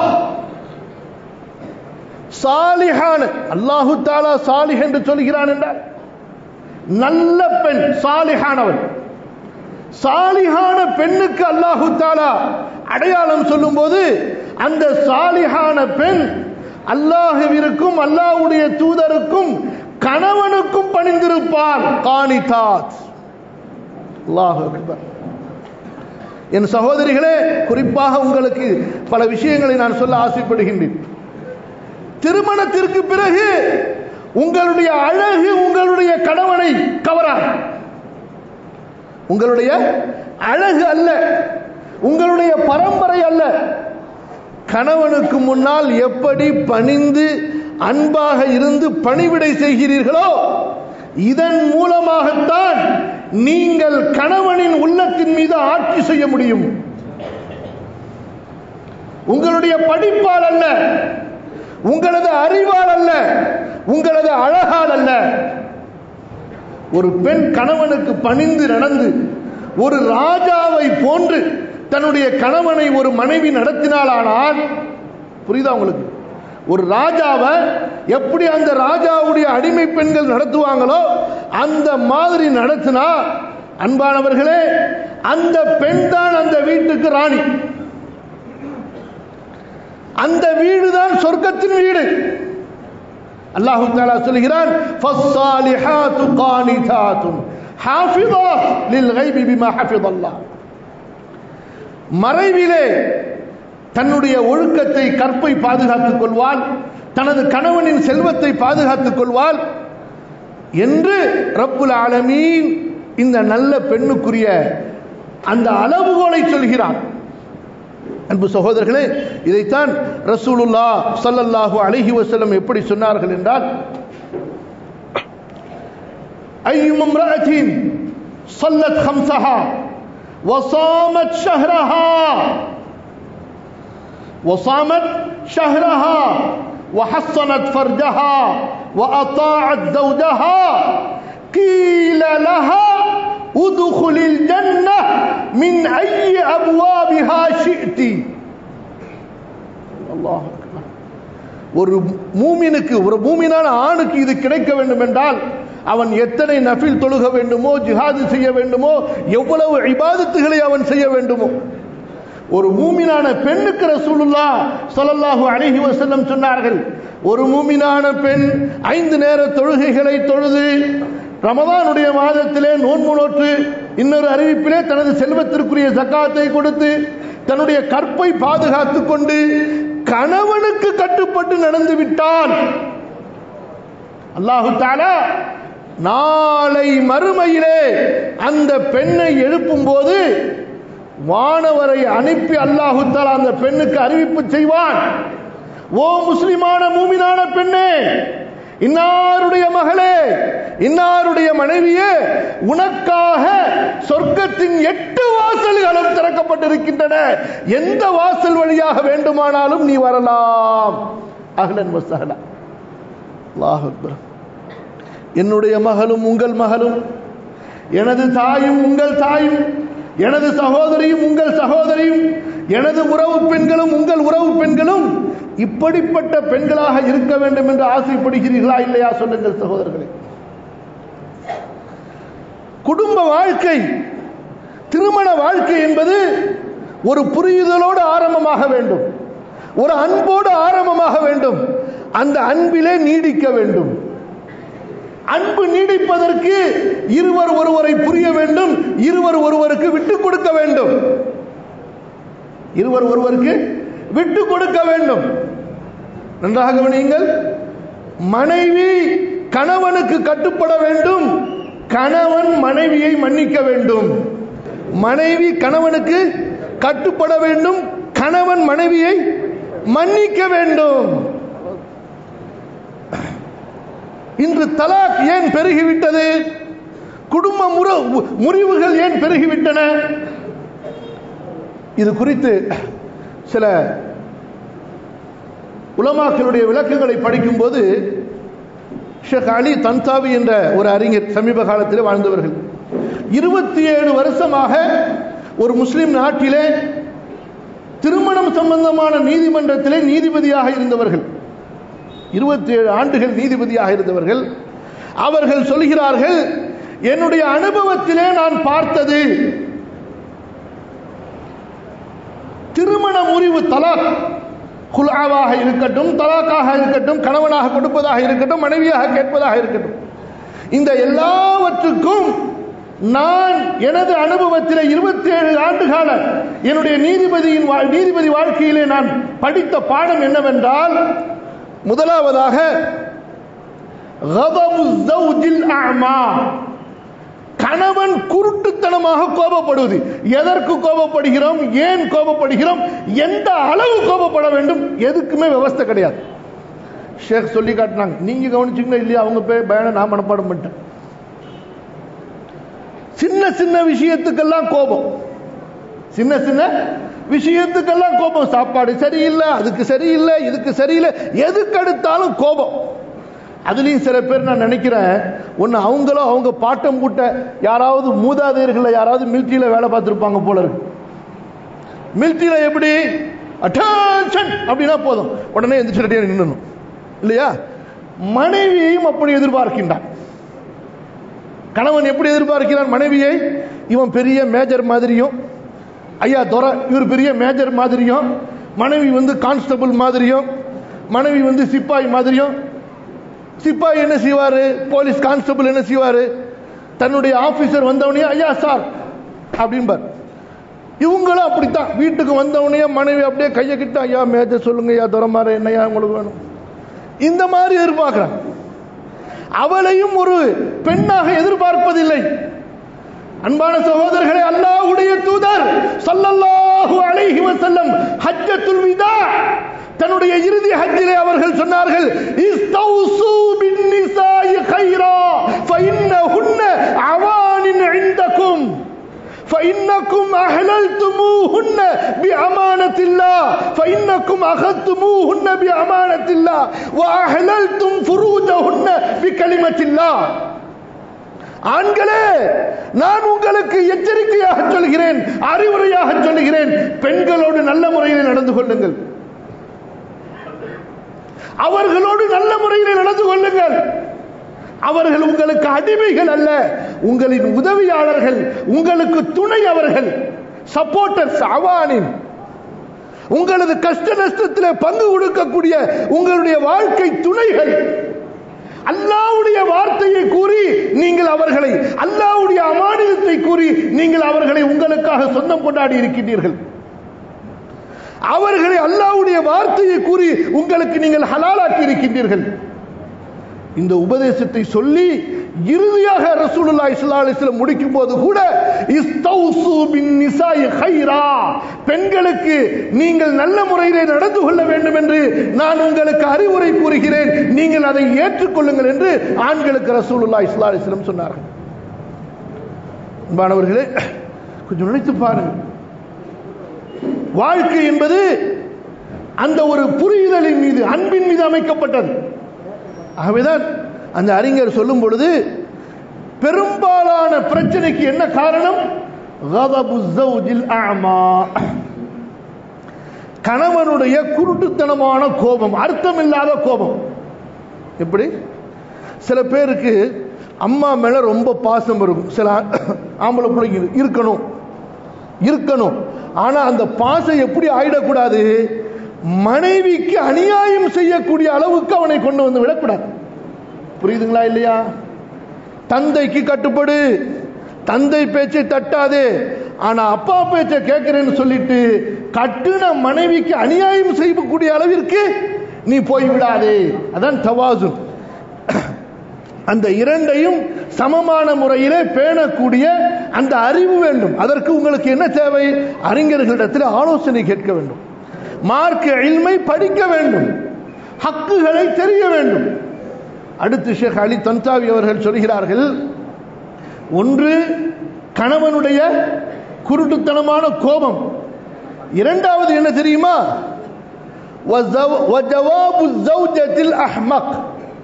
சாலிஹான அல்லாஹு தாலா சாலிஹ் என்று சொல்கிறான் என்றால் நல்ல பெண் சாலிஹானவன் சாலிஹான பெண்ணுக்கு அல்லாஹு தாலா அடையாளம் சொல்லும் போது அந்த சாலிஹான பெண் அல்லாஹுவிற்கும் அல்லாஹ்வுடைய தூதருக்கும் கணவனுக்கும் பணிந்திருப்பான் காணிதாத் அல்லாஹ் அக்பர் என் சகோதரிகளே குறிப்பாக உங்களுக்கு பல விஷயங்களை நான் சொல்ல ஆசைப்படுகின்றேன் திருமணத்திற்கு பிறகு உங்களுடைய அழகு உங்களுடைய கணவனை கவராது உங்களுடைய அழகு அல்ல உங்களுடைய பரம்பரை அல்ல கணவனுக்கு முன்னால் எப்படி பணிந்து அன்பாக இருந்து பணிவிடை செய்கிறீர்களோ இதன் மூலமாகத்தான் நீங்கள் கணவனின் உள்ளத்தின் மீது ஆட்சி செய்ய முடியும் உங்களுடைய படிப்பால் அல்ல உங்களது அறிவால் அல்ல உங்களது அழகால் அல்ல ஒரு பெண் கணவனுக்கு பணிந்து நடந்து ஒரு ராஜாவை போன்று தன்னுடைய கணவனை ஒரு மனைவி நடத்தினாலானால் புரியுதா உங்களுக்கு ஒரு ராஜாவை எப்படி அந்த ராஜாவுடைய அடிமை பெண்கள் நடத்துவாங்களோ அந்த மாதிரி நடத்தினா அன்பானவர்களே அந்த பெண் தான் அந்த வீட்டுக்கு ராணி அந்த வீடு தான் சொர்க்கத்தின் வீடு அல்லாஹு தாலா சொல்கிறான் ஃபஸ்ஸாலிஹாத்து கானிதாத்துன் ஹாஃபிதாத் லில் கைபி பிமா ஹஃபிதல்லாஹ் மறைவிலே தன்னுடைய ஒழுக்கத்தை கற்பை பாதுகாத்துக் கொள்வாள் தனது கணவனின் செல்வத்தை பாதுகாத்துக் கொள்வாள் என்று ரப்புல் ஆலமீன் இந்த நல்ல பெண்ணுக்குரிய அந்த அளவுகோலை சொல்கிறான் அன்பு சகோதரர்களே இதைத்தான் ரசூலுல்லா சல்லல்லாஹு அலைஹி வஸல்லம் எப்படி சொன்னார்கள் என்றால் ஐயும் இம்ரஅத்தின் صلت خمسها وصامت شهرها وصامت شهرها وحصنت فرجها وأطاعت زوجها قيل لها ادخل الجنة من أي أبوابها شئت الله أكبر ஒரு மூமினுக்கு ஒரு மூமினான ஆணுக்கு இது கிடைக்க வேண்டும் என்றால் அவன் எத்தனை நஃபில் தொழுக வேண்டுமோ ஜிஹாது செய்ய வேண்டுமோ எவ்வளவு இபாதத்துகளை அவன் செய்ய வேண்டுமோ ஒரு மூமினான பெண்ணுக்கு ரசூலுல்லா ஸல்லல்லாஹு அலைஹி வஸல்லம் சொன்னார்கள் ஒரு மூமினான பெண் ஐந்து நேர தொழுகைகளை தொழுது ரமதானுடைய மாதத்திலே நோன்பு நோற்று இன்னொரு அறிவிப்பிலே தனது செல்வத்திற்குரிய ஜக்காத்தை கொடுத்து தன்னுடைய கற்பை பாதுகாத்துக் கொண்டு கணவனுக்கு கட்டுப்பட்டு நடந்து விட்டான் அல்லாஹு தாலா நாளை மறுமையிலே அந்த பெண்ணை எழுப்பும் போது வானவரை அனுப்பி அல்லாஹு தாலா அந்த பெண்ணுக்கு அறிவிப்பு செய்வான் ஓ முஸ்லிமான மூமினான பெண்ணே இன்னாருடைய மகளே இன்னாருடைய மனைவியே உனக்காக சொர்க்கத்தின் எட்டு வாசல்களும் திறக்கப்பட்டிருக்கின்றன எந்த வாசல் வழியாக வேண்டுமானாலும் நீ வரலாம் அகலன் வசகலா அல்லாஹ் அக்பர் என்னுடைய மகளும் உங்கள் மகளும் எனது தாயும் உங்கள் தாயும் எனது சகோதரியும் உங்கள் சகோதரியும் எனது உறவு பெண்களும் உங்கள் உறவு பெண்களும் இப்படிப்பட்ட பெண்களாக இருக்க வேண்டும் என்று ஆசைப்படுகிறீர்களா இல்லையா சொல்லுங்கள் சகோதரர்களே குடும்ப வாழ்க்கை திருமண வாழ்க்கை என்பது ஒரு புரியுதலோடு ஆரம்பமாக வேண்டும் ஒரு அன்போடு ஆரம்பமாக வேண்டும் அந்த அன்பிலே நீடிக்க வேண்டும் அன்பு நீடிப்பதற்கு இருவர் ஒருவரை புரிய வேண்டும் இருவர் ஒருவருக்கு விட்டு கொடுக்க வேண்டும் இருவர் ஒருவருக்கு விட்டு கொடுக்க வேண்டும் நன்றாக கவனியுங்கள் மனைவி கணவனுக்கு கட்டுப்பட வேண்டும் கணவன் மனைவியை மன்னிக்க வேண்டும் மனைவி கணவனுக்கு கட்டுப்பட வேண்டும் கணவன் மனைவியை மன்னிக்க வேண்டும் இன்று தலாக் ஏன் பெருகிவிட்டது குடும்ப முற முறிவுகள் ஏன் பெருகிவிட்டன இது குறித்து சில உலமாக்களுடைய விளக்கங்களை படிக்கும்போது ஷேக் அலி தன்சாவி என்ற ஒரு அறிஞர் சமீப காலத்தில் வாழ்ந்தவர்கள் இருபத்தி ஏழு வருஷமாக ஒரு முஸ்லிம் நாட்டிலே திருமணம் சம்பந்தமான நீதிமன்றத்திலே நீதிபதியாக இருந்தவர்கள் இருபத்தி ஏழு ஆண்டுகள் நீதிபதியாக இருந்தவர்கள் அவர்கள் சொல்கிறார்கள் என்னுடைய அனுபவத்திலே நான் பார்த்தது திருமண முறிவு தலாக் குலாவாக இருக்கட்டும் தலாக்காக இருக்கட்டும் கணவனாக கொடுப்பதாக இருக்கட்டும் மனைவியாக கேட்பதாக இருக்கட்டும் இந்த எல்லாவற்றுக்கும் நான் எனது அனுபவத்தில் இருபத்தி ஏழு ஆண்டு கால என்னுடைய நீதிபதியின் நீதிபதி வாழ்க்கையிலே நான் படித்த பாடம் என்னவென்றால் முதலாவதாக கணவன் குருட்டுத்தனமாக கோபப்படுவது எதற்கு கோபப்படுகிறோம் ஏன் கோபப்படுகிறோம் எந்த அளவு கோபப்பட வேண்டும் எதுக்குமே விவஸ்தை கிடையாது ஷேக் சொல்லி காட்டினாங்க நீங்க கவனிச்சீங்களா இல்லையா அவங்க போய் பயணம் நான் மனப்பாடம் பண்ணிட்டேன் சின்ன சின்ன விஷயத்துக்கெல்லாம் கோபம் சின்ன சின்ன விஷயத்துக்கெல்லாம் கோபம் சாப்பாடு சரியில்லை அதுக்கு சரியில்லை இதுக்கு சரியில்லை எதுக்கு எடுத்தாலும் கோபம் அதுலயும் சில பேர் நான் நினைக்கிறேன் ஒன்னு அவங்களும் அவங்க பாட்டம் கூட்ட யாராவது மூதாதையர்களை யாராவது மிலிட்ரியில வேலை பார்த்துருப்பாங்க போல இருக்கு மிலிட்ரியில எப்படி அட்டன்ஷன் அப்படின்னா போதும் உடனே எந்திரிச்சு நின்னணும் இல்லையா மனைவியையும் அப்படி எதிர்பார்க்கின்றான் கணவன் எப்படி எதிர்பார்க்கிறான் மனைவியை இவன் பெரிய மேஜர் மாதிரியும் ஐயா துறை இவர் பெரிய மேஜர் மாதிரியும் மனைவி வந்து கான்ஸ்டபிள் மாதிரியும் மனைவி வந்து சிப்பாய் மாதிரியும் சிப்பாய் என்ன செய்வாரு போலீஸ் கான்ஸ்டபிள் என்ன செய்வாரு தன்னுடைய ஆபீசர் வந்தவனே ஐயா சார் அப்படிம்பார் இவங்களும் அப்படித்தான் வீட்டுக்கு வந்தவனே மனைவி அப்படியே கையை கிட்ட ஐயா மேஜர் சொல்லுங்க ஐயா துறமாற என்னையா உங்களுக்கு வேணும் இந்த மாதிரி எதிர்பார்க்கிறான் அவளையும் ஒரு பெண்ணாக எதிர்பார்ப்பதில்லை அன்பான சகோதரர்களே அல்லாஹ்வுடைய தூதர் ஸல்லல்லாஹு அலைஹி வஸல்லம் ஹஜ்ஜத்துல் விதா தன்னுடைய இறுதி ஹஜ்ஜிலே அவர்கள் சொன்னார்கள் இஸ்தௌசு பின் நிசாய் கைரா ஃபஇன்னஹுன்ன அவானின் இந்தக்கும் فإنكم أحللتموهن بأمانة الله فإنكم أخذتموهن بأمانة الله وأحللتم فروجهن بكلمة الله ஆண்களே நான் உங்களுக்கு எச்சரிக்கையாக சொல்கிறேன் அறிவுரையாக சொல்கிறேன் பெண்களோடு நல்ல முறையில் நடந்து கொள்ளுங்கள் அவர்களோடு நல்ல முறையில் நடந்து கொள்ளுங்கள் அவர்கள் உங்களுக்கு அடிமைகள் அல்ல உங்களின் உதவியாளர்கள் உங்களுக்கு துணை அவர்கள் சப்போர்டர்ஸ் அவானின் உங்களது கஷ்ட நஷ்டத்தில் பங்கு கொடுக்கக்கூடிய உங்களுடைய வாழ்க்கை துணைகள் அல்லாவுடைய வார்த்தையை கூறி நீங்கள் அவர்களை அல்லாவுடைய அமானிதத்தை கூறி நீங்கள் அவர்களை உங்களுக்காக சொந்தம் கொண்டாடி இருக்கின்றீர்கள் அவர்களை அல்லாவுடைய வார்த்தையை கூறி உங்களுக்கு நீங்கள் ஹலாலாக்கி இருக்கின்றீர்கள் இந்த உபதேசத்தை சொல்லி இறுதியாக ரசூலுல்லா இஸ்லா அலிஸ்லம் முடிக்கும் போது கூட இஸ்தௌசு பின் நிசாய் ஹைரா பெண்களுக்கு நீங்கள் நல்ல முறையிலே நடந்து கொள்ள வேண்டும் என்று நான் உங்களுக்கு அறிவுரை கூறுகிறேன் நீங்கள் அதை ஏற்றுக்கொள்ளுங்கள் என்று ஆண்களுக்கு ரசூலுல்லா இஸ்லா அலிஸ்லம் சொன்னார்கள் அன்பானவர்களே கொஞ்சம் நினைத்து பாருங்கள் வாழ்க்கை என்பது அந்த ஒரு புரிதலின் மீது அன்பின் மீது அமைக்கப்பட்டது ஆகவேதான் அந்த அறிஞர் சொல்லும் பொழுது பெரும்பாலான பிரச்சனைக்கு என்ன காரணம் கணவனுடைய குருட்டுத்தனமான கோபம் அர்த்தமில்லாத கோபம் எப்படி சில பேருக்கு அம்மா மேல ரொம்ப பாசம் இருக்கும் சில ஆம்பளை பிள்ளைங்க இருக்கணும் இருக்கணும் ஆனா அந்த பாசம் எப்படி ஆயிடக்கூடாது மனைவிக்கு அநியாயம் செய்யக்கூடிய அளவுக்கு அவனை கொண்டு வந்து விடக்கூடாது புரியுதுங்களா இல்லையா தந்தைக்கு கட்டுப்படு தந்தை பேச்சை தட்டாதே ஆனா அப்பா பேச்சை கேட்கிறேன்னு சொல்லிட்டு கட்டுன மனைவிக்கு அநியாயம் செய்யக்கூடிய அளவிற்கு நீ போய் விடாதே அதான் தவாசு அந்த இரண்டையும் சமமான முறையிலே பேணக்கூடிய அந்த அறிவு வேண்டும் அதற்கு உங்களுக்கு என்ன தேவை அறிஞர்களிடத்தில் ஆலோசனை கேட்க வேண்டும் மார்க்க இல்மை படிக்க வேண்டும் ஹக்குகளை தெரிய வேண்டும் அடுத்து ஷேக் அலி தன்சாவி அவர்கள் சொல்கிறார்கள் ஒன்று கணவனுடைய குருட்டுத்தனமான கோபம் இரண்டாவது என்ன தெரியுமா வஜவ- வஜவாபு ஜௌஜத்தில் அஹ்மக்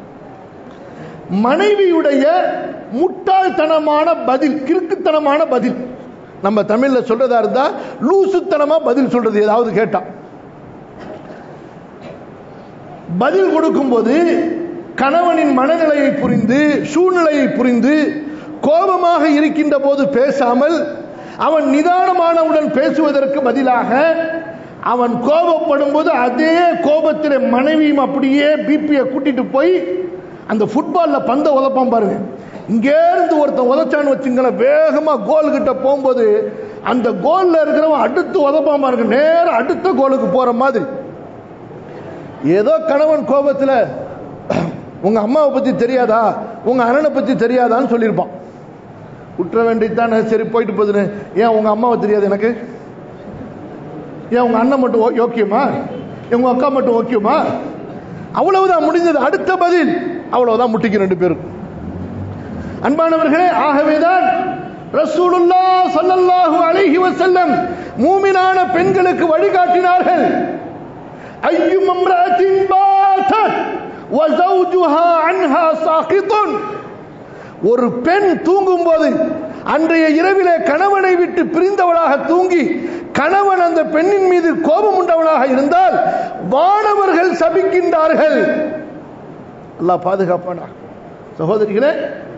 மனைவியுடைய முட்டாள்தனமான பதில் கிறுக்குத்தனமான பதில் நம்ம தமிழ்ல சொல்றதா இருந்தா லூசுத்தனமா பதில் சொல்றது ஏதாவது கேட்டா பதில் கொடுக்கும்போது கணவனின் மனநிலையை புரிந்து சூழ்நிலையை புரிந்து கோபமாக இருக்கின்ற போது பேசாமல் அவன் நிதானமானவுடன் பேசுவதற்கு பதிலாக அவன் கோபப்படும் போது அதே கோபத்தில் மனைவியும் அப்படியே பிபியை கூட்டிட்டு போய் அந்த ஃபுட்பால்ல பந்த உதப்பான் பாருங்க இங்கே இருந்து ஒருத்தன் உதச்சான்னு வச்சுங்களேன் வேகமா கோல் கிட்ட போகும்போது அந்த கோல்ல இருக்கிறவன் அடுத்து உதப்பான் பாருங்க நேரம் அடுத்த கோலுக்கு போற மாதிரி ஏதோ கணவன் கோபத்துல உங்க அம்மாவை பத்தி தெரியாதா உங்க அண்ணனை பத்தி தெரியாதான்னு சொல்லியிருப்பான் விட்டுற வேண்டியதுதானே சரி போயிட்டு போகுதுன்னு ஏன் உங்க அம்மாவை தெரியாது எனக்கு ஏன் உங்க அண்ணன் மட்டும் ஓ- யோக்கியமா உங்க அக்கா மட்டும் ஓக்கியமா அவ்வளவுதான் முடிஞ்சது அடுத்த பதில் அவ்வளவுதான் முட்டிக்கு ரெண்டு பேரும் அன்பானவர்களே ஆகவேதான் ரசூலுல்லா ஸல்லல்லாஹு அலைஹி வஸல்லம் மூமினான பெண்களுக்கு வழிகாட்டினார்கள் ஐயும் அம்ராத்தின் பாத்தத் وزوجها عنها ساخط ஒரு பெண் தூங்கும் போது அன்றைய இரவிலே கணவனை விட்டு பிரிந்தவளாக தூங்கி கணவன் அந்த பெண்ணின் மீது கோபம் உண்டவனாக இருந்தால் வானவர்கள் சபிக்கின்றார்கள் அல்லாஹ் பாதுகாப்பானா சகோதரிகளே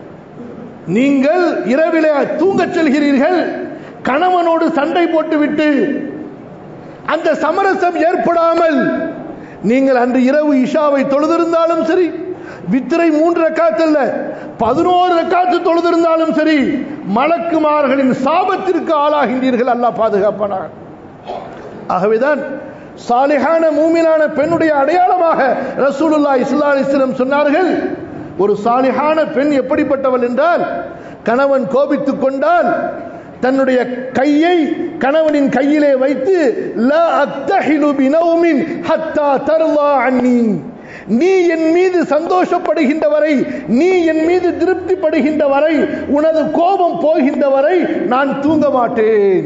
நீங்கள் இரவிலே தூங்கச் செல்கிறீர்கள் கணவனோடு சண்டை போட்டுவிட்டு அந்த சமரசம் ஏற்படாமல் நீங்கள் அன்று இரவு இஷாவை தொழுதிருந்தாலும் சரி வித்திரை மூன்று ரக்காத்து அல்ல பதினோரு ரக்காத்து தொழுதிருந்தாலும் சரி மலக்குமார்களின் சாபத்திற்கு ஆளாகின்றீர்கள் அல்லாஹ் பாதுகாப்பானாக ஆகவேதான் சாலிஹான மூமினான பெண்ணுடைய அடையாளமாக ரசூலுல்லாஹி ஸல்லல்லாஹு அலைஹி வஸல்லம் சொன்னார்கள் ஒரு சாலிஹான பெண் எப்படிப்பட்டவள் என்றால் கணவன் கோபித்துக் கொண்டால் தன்னுடைய கையை கணவனின் கையிலே வைத்து லா அக்தஹிலு பினௌமின் ஹத்தா தர்லா அன்னி நீ என் மீது சந்தோஷப்படுகின்ற வரை நீ என் மீது திருப்திப்படுகின்ற வரை உனது கோபம் போகின்ற வரை நான் தூங்க மாட்டேன்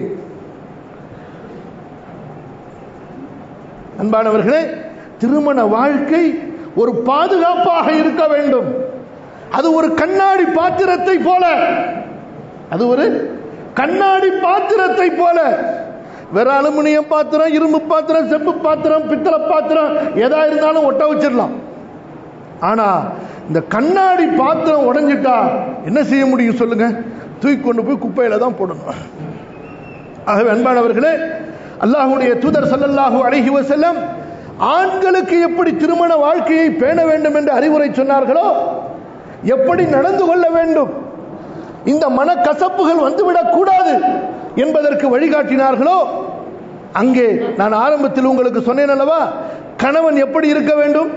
அன்பானவர்களே திருமண வாழ்க்கை ஒரு பாதுகாப்பாக இருக்க வேண்டும் அது ஒரு கண்ணாடி பாத்திரத்தை போல அது ஒரு கண்ணாடி பாத்திரத்தை போல வேற அலுமினியம் பாத்திரம் இரும்பு பாத்திரம் செம்பு பாத்திரம் பித்தளை பாத்திரம் எதா இருந்தாலும் ஒட்ட வச்சிடலாம் ஆனா இந்த கண்ணாடி பாத்திரம் உடைஞ்சிட்டா என்ன செய்ய முடியும் சொல்லுங்க தூக்கி கொண்டு போய் குப்பையில தான் போடணும் ஆகவே அன்பானவர்களே அல்லாஹ்வுடைய தூதர் ஸல்லல்லாஹு அலைஹி வஸல்லம் ஆண்களுக்கு எப்படி திருமண வாழ்க்கையை பேண வேண்டும் என்று அறிவுரை சொன்னார்களோ எப்படி நடந்து கொள்ள வேண்டும் இந்த மனக்கசப்புகள் வந்துவிடக் கூடாது என்பதற்கு வழிகாட்டினார்களோ அங்கே நான் ஆரம்பத்தில் உங்களுக்கு சொன்னேன் அல்லவா கணவன் எப்படி இருக்க வேண்டும்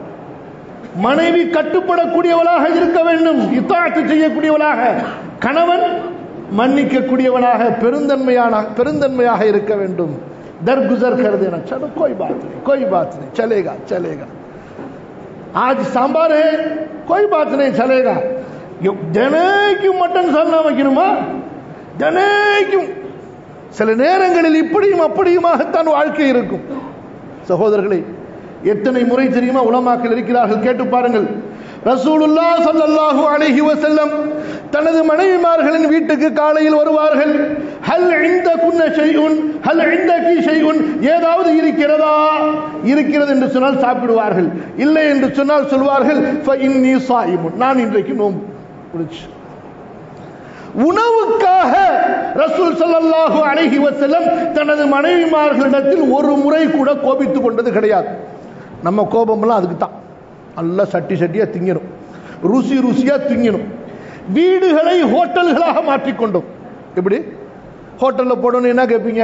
மனைவி கட்டுப்படக்கூடியவளாக இருக்க வேண்டும் இத்தாத்து செய்யக்கூடியவளாக கணவன் மன்னிக்கக்கூடியவனாக பெருந்தன்மையான பெருந்தன்மையாக இருக்க வேண்டும் दर गुजर कर देना चलो कोई बात नहीं कोई बात नहीं चलेगा चलेगा आज सांबार है कोई बात नहीं चलेगा தினைக்கும் மட்டன் சால்னா வைக்கணுமா தினைக்கும் சில நேரங்களில் இப்படியும் அப்படியுமாகத்தான் வாழ்க்கை இருக்கும் சகோதரர்களே எத்தனை முறை தெரியுமா உலமாக்கள் இருக்கிறார்கள் கேட்டு பாருங்கள் ரசூலுல்லா ஸல்லல்லாஹு அலைஹி வஸல்லம் தனது மனைவிமார்களின் வீட்டுக்கு காலையில் வருவார்கள் ஹல் இந்த குன்ன ஷைஉன் ஹல் இந்தகி ஷைஉன் ஏதாவது இருக்கிறதா இருக்கிறது என்று சொன்னால் சாப்பிடுவார்கள் இல்லை என்று சொன்னால் சொல்வார்கள் ஃப இன்னி சாயிமுன் நான் இன்றைக்கு நோன்பு முடிச்சு உணவுக்காக ரசூல் ஸல்லல்லாஹு அலைஹி வஸல்லம் தனது மனைவிமார்களிடத்தில் ஒரு முறை கூட கோபித்துக் கொண்டது கிடையாது நம்ம கோபம்லாம் அதுக்கு தான் நல்லா சட்டி சட்டியா திங்கணும் ருசி ருசியா திங்கணும் வீடுகளை ஹோட்டல்களாக மாற்றிக்கொண்டோம் எப்படி ஹோட்டல்ல போடணும் என்ன கேட்பீங்க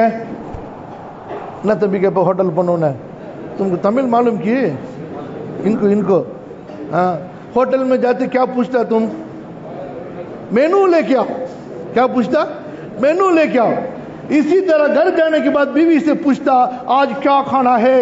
என்ன தம்பி கேட்ப ஹோட்டல் போனோன்னு तुमको तमिल मालूम की इनको इनको हाँ होटल में जाते क्या पूछता तुम मेनू लेके आओ क्या पूछता मेनू लेके आओ इसी तरह घर जाने के बाद बीवी से पूछता आज क्या खाना है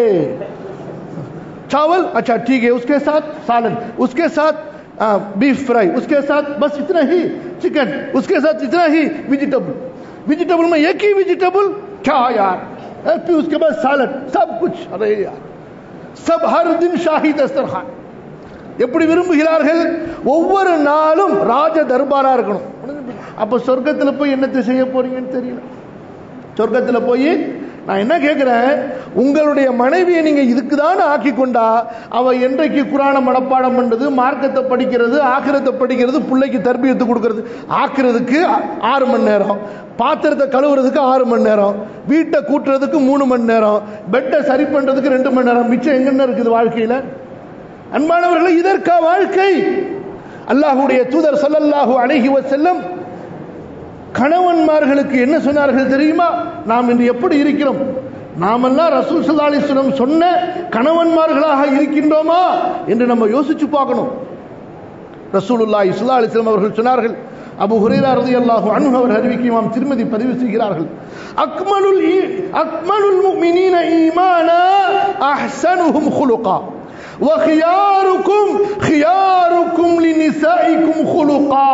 चावल अच्छा ठीक है उसके साथ सालन उसके साथ बीफ फ्राई उसके साथ बस इतना ही चिकन उसके साथ इतना ही वेजिटेबल वेजिटेबल में एक ही वेजिटेबल क्या यार फिर उसके बाद सालट सब कुछ अरे यार सब हर दिन शाही दस्तरखान எப்படி விரும்புகிறார்கள் ஒவ்வொரு நாளும் ராஜ தர்பாரா இருக்கணும் அப்ப சொர்க்கத்துல போய் என்னத்தை செய்ய போறீங்கன்னு தெரியல சொர்க்கத்துல போய் நான் என்ன கேட்கிறேன் உங்களுடைய மனைவியை நீங்க இதுக்கு தான் ஆக்கி கொண்டா அவ என்றைக்கு குரான மனப்பாடம் பண்றது மார்க்கத்தை படிக்கிறது ஆக்கிரத்தை படிக்கிறது பிள்ளைக்கு தர்பியத்து கொடுக்கறது ஆக்குறதுக்கு ஆறு மணி நேரம் பாத்திரத்தை கழுவுறதுக்கு ஆறு மணி நேரம் வீட்டை கூட்டுறதுக்கு மூணு மணி நேரம் பெட்டை சரி பண்றதுக்கு ரெண்டு மணி நேரம் மிச்சம் எங்கன்னு இருக்குது வாழ்க்கையில அன்பானவர்களே இதற்கா வாழ்க்கை அல்லாஹுடைய தூதர் சல்லல்லாஹு அழகி செல்லும் கணவன்மார்களுக்கு என்ன சொன்னார்கள் தெரியுமா நாம் இன்று எப்படி இருக்கிறோம் நாமெல்லாம் ரசூல் சல்லா அலிஸ்லம் சொன்ன கணவன்மார்களாக இருக்கின்றோமா என்று நம்ம யோசிச்சு பார்க்கணும் ரசூலுல்லா இஸ்லா அலிஸ்லம் அவர்கள் சொன்னார்கள் அபு ஹுரேரா ரலியல்லாஹு அன்ஹு அவர் அறிவிக்கும் திருமதி பதிவு செய்கிறார்கள் அக்மலுல் அக்மலுல் முஃமினீன ஈமானா அஹ்ஸனுஹும் குலுகா وخياركم خياركم لنسائكم خلقا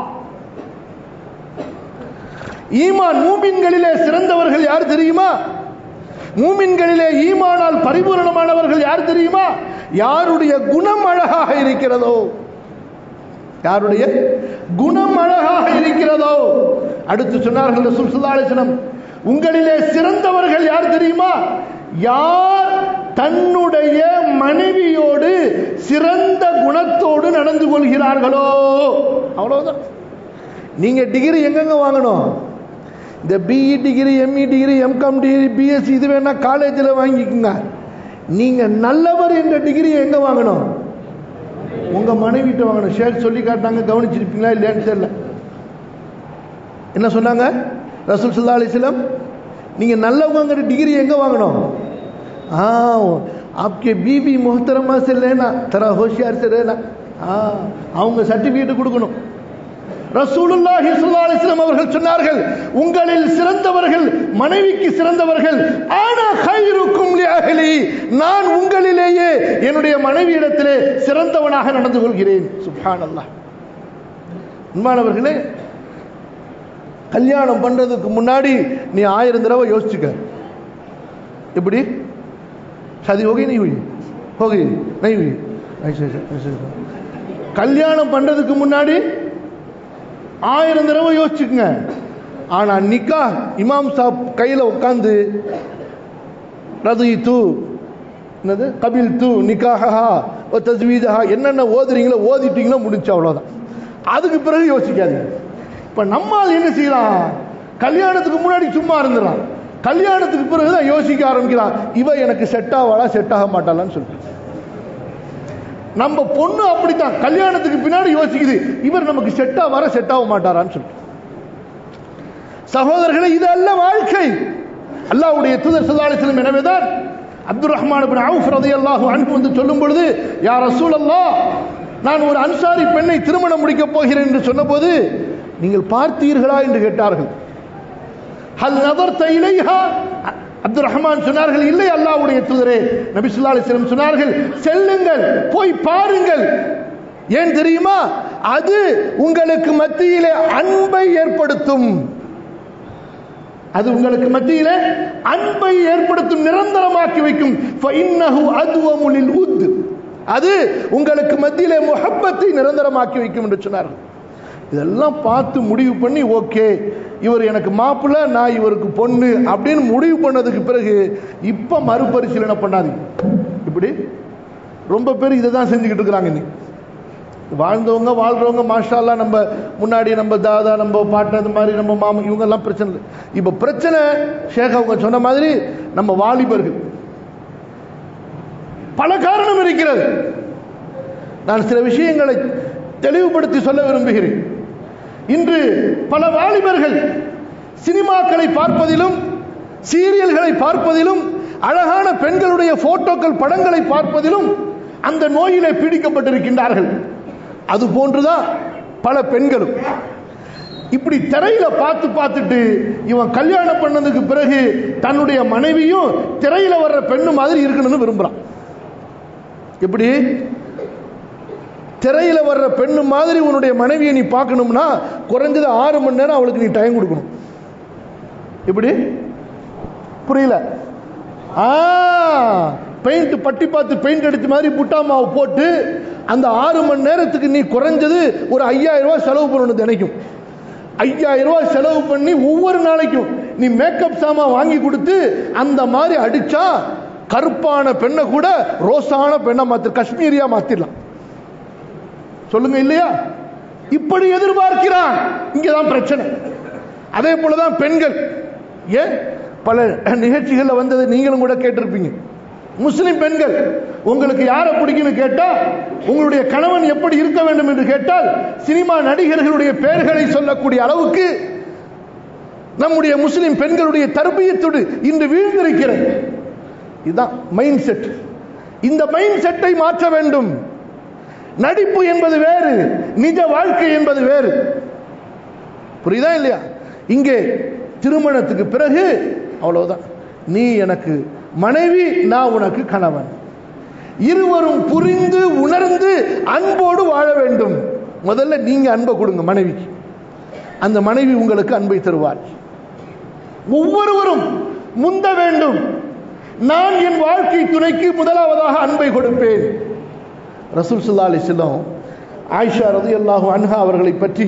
ஈமான் மூமின்களிலே சிறந்தவர்கள் யார் தெரியுமா மூமின்களிலே ஈமானால் பரிபூரணமானவர்கள் யார் தெரியுமா யாருடைய குணம் அழகாக இருக்கிறதோ யாருடைய குணம் அழகாக இருக்கிறதோ அடுத்து சொன்னார்கள் ரசூல் சுல்லாலிசனம் உங்களிலே சிறந்தவர்கள் யார் தெரியுமா யார் தன்னுடைய மனைவியோடு சிறந்த குணத்தோடு நடந்து கொள்கிறார்களோ அவ்வளவுதான் நீங்க டிகிரி எங்கெங்க வாங்கணும் இந்த BE degree ME degree MCom degree BSc இது வேணா காலேஜில் வாங்கிக்கோங்க நீங்க நல்லவர் என்ற டிகிரி எங்க வாங்கணும் உங்க மனைவிட்ட வாங்கணும் ஷேக் சொல்லி காட்டாங்க கவனிச்சிருப்பீங்களா இல்லையான்னு தெரியல என்ன சொன்னாங்க ரசூல் சுல்லா அலிஸ்லம் நீங்க நல்லவங்கிற டிகிரி எங்க வாங்கணும் हाँ आपके बीबी मोहतरमा से लेना तरह होशियार से रहना हाँ அவங்க சர்டிபிகேட் கொடுக்கணும் ரசூலுல்லாஹி ஸல்லல்லாஹு அலைஹி வஸல்லம் அவர்கள் சொன்னார்கள் உங்களில் சிறந்தவர்கள் மனைவிக்கு சிறந்தவர்கள் ஆனா கைருக்கும் லி அஹ்லி நான் உங்களிலேயே என்னுடைய மனைவியிடத்திலே சிறந்தவனாக நடந்து கொள்கிறேன் சுப்ஹானல்லாஹ் உண்மானவர்களே கல்யாணம் பண்றதுக்கு முன்னாடி நீ ஆயிரம் தடவை யோசிச்சுக்க எப்படி शादी होगी नहीं हुई होगी नहीं हुई ऐसे ऐसे கல்யாணம் பண்றதுக்கு முன்னாடி ஆயிரம் தடவை யோசிச்சுக்குங்க ஆனா நிக்கா இமாம் சாப் கையில உட்காந்து ரது தூ என்னது கபில் தூ நிக்காஹா தஸ்வீதா என்னென்ன ஓதுறீங்களோ ஓதிட்டீங்களோ முடிச்சு அவ்வளவுதான் அதுக்கு பிறகு யோசிக்காதீங்க இப்ப நம்மால் என்ன செய்யலாம் கல்யாணத்துக்கு முன்னாடி சும்மா இருந்துடலாம் கல்யாணத்துக்கு பிறகுதான் யோசிக்க ஆரம்பிக்கிறான் இவ எனக்கு செட் ஆவாளா செட் ஆக மாட்டாளான்னு சொல்லிட்டு நம்ம பொண்ணு அப்படித்தான் கல்யாணத்துக்கு பின்னாடி யோசிக்குது இவர் நமக்கு செட் ஆவாரா செட் ஆக மாட்டாரான்னு சொல்லிட்டு சகோதரர்களே இது அல்ல வாழ்க்கை அல்லாவுடைய தூதர் சல்லாலிசலம் எனவேதான் அப்துல் ரஹ்மான் பின் அவுஃப் ரலியல்லாஹு அன்ஹு வந்து சொல்லும் பொழுது யா ரசூலல்லாஹ் நான் ஒரு அன்சாரி பெண்ணை திருமணம் முடிக்கப் போகிறேன் என்று சொன்னபோது நீங்கள் பார்த்தீர்களா என்று கேட்டார்கள் ஹல் நதர்த இலைஹா அப்துல் ரஹ்மான் சொன்னார்கள் இல்லை அல்லாஹ்வுடைய தூதரே நபி ஸல்லல்லாஹு அலைஹி வஸல்லம் சொன்னார்கள் செல்லுங்கள் போய் பாருங்கள் ஏன் தெரியுமா அது உங்களுக்கு மத்தியிலே அன்பை ஏற்படுத்தும் அது உங்களுக்கு மத்தியிலே அன்பை ஏற்படுத்தும் நிரந்தரமாக்கி வைக்கும் ஃபஇன்னஹு அத்வமுலில் உத் அது உங்களுக்கு மத்தியிலே முஹப்பத்தை நிரந்தரமாக்கி வைக்கும் என்று சொன்னார்கள் இதெல்லாம் பார்த்து முடிவு பண்ணி ஓகே இவர் எனக்கு மாப்பிள்ள நான் இவருக்கு பொண்ணு அப்படின்னு முடிவு பண்ணதுக்கு பிறகு இப்ப மறுபரிசீலனை பண்ணாதீங்க இப்படி ரொம்ப பேர் இதை தான் செஞ்சுக்கிட்டு இருக்கிறாங்க இன்னைக்கு வாழ்ந்தவங்க வாழ்றவங்க மாஷால்லா நம்ம முன்னாடி நம்ம தாதா நம்ம பாட்டு அந்த மாதிரி நம்ம மாமா இவங்க எல்லாம் பிரச்சனை இல்லை இப்ப பிரச்சனை ஷேக் அவங்க சொன்ன மாதிரி நம்ம வாலிபர்கள் பல காரணம் இருக்கிறது நான் சில விஷயங்களை தெளிவுபடுத்தி சொல்ல விரும்புகிறேன் இன்று பல வாலிபர்கள் சினிமாக்களை பார்ப்பதிலும் சீரியல்களை பார்ப்பதிலும் அழகான பெண்களுடைய போட்டோக்கள் படங்களை பார்ப்பதிலும் அந்த நோயிலே பீடிக்கப்பட்டிருக்கின்றார்கள் அது போன்றுதான் பல பெண்களும் இப்படி திரையில பார்த்து பார்த்துட்டு இவன் கல்யாணம் பண்ணதுக்கு பிறகு தன்னுடைய மனைவியும் திரையில வர்ற பெண்ணு மாதிரி இருக்கணும்னு விரும்புறான் எப்படி திரையில வர்ற பெண்ணு மாதிரி உன்னுடைய மனைவியை நீ பார்க்கணும்னா குறைஞ்சது ஆறு மணி நேரம் அவளுக்கு நீ டைம் கொடுக்கணும் எப்படி புரியல ஆ பெயிண்ட் பட்டி பார்த்து பெயிண்ட் அடிச்ச மாதிரி புட்டா மாவு போட்டு அந்த ஆறு மணி நேரத்துக்கு நீ குறைஞ்சது ஒரு ஐயாயிரம் ரூபாய் செலவு பண்ணணும் தினைக்கும் ஐயாயிரம் ரூபாய் செலவு பண்ணி ஒவ்வொரு நாளைக்கும் நீ மேக்கப் சாமான் வாங்கி கொடுத்து அந்த மாதிரி அடிச்சா கருப்பான பெண்ணை கூட ரோஸான பெண்ணை மாத்து காஷ்மீரியா மாத்திடலாம் சொல்லுங்க இல்லையா இப்படி எதிர்பார்க்கிறான் இங்கதான் பிரச்சனை அதே போலதான் பெண்கள் ஏன் பல நிகழ்ச்சிகள்ல வந்தது நீங்களும் கூட கேட்டிருப்பீங்க முஸ்லிம் பெண்கள் உங்களுக்கு யாரை பிடிக்கும்னு கேட்டா உங்களுடைய கணவன் எப்படி இருக்க வேண்டும் என்று கேட்டால் சினிமா நடிகர்களுடைய பெயர்களை சொல்லக்கூடிய அளவுக்கு நம்முடைய முஸ்லிம் பெண்களுடைய தர்பியத்தோடு இன்று வீழ்ந்திருக்கிறது இதுதான் மைண்ட் செட் இந்த மைண்ட் செட்டை மாற்ற வேண்டும் நடிப்பு என்பது வேறு நிஜ வாழ்க்கை என்பது வேறு புரியுதா இல்லையா இங்கே திருமணத்துக்கு பிறகு அவ்வளவுதான் நீ எனக்கு மனைவி நான் உனக்கு கணவன் இருவரும் புரிந்து உணர்ந்து அன்போடு வாழ வேண்டும் முதல்ல நீங்க அன்பை கொடுங்க மனைவிக்கு அந்த மனைவி உங்களுக்கு அன்பை தருவார் ஒவ்வொருவரும் முந்த வேண்டும் நான் என் வாழ்க்கை துணைக்கு முதலாவதாக அன்பை கொடுப்பேன் ரசூல் சுல்லா அலிஸ்லாம் ஆயிஷா ரதி அல்லாஹு அன்ஹா அவர்களை பற்றி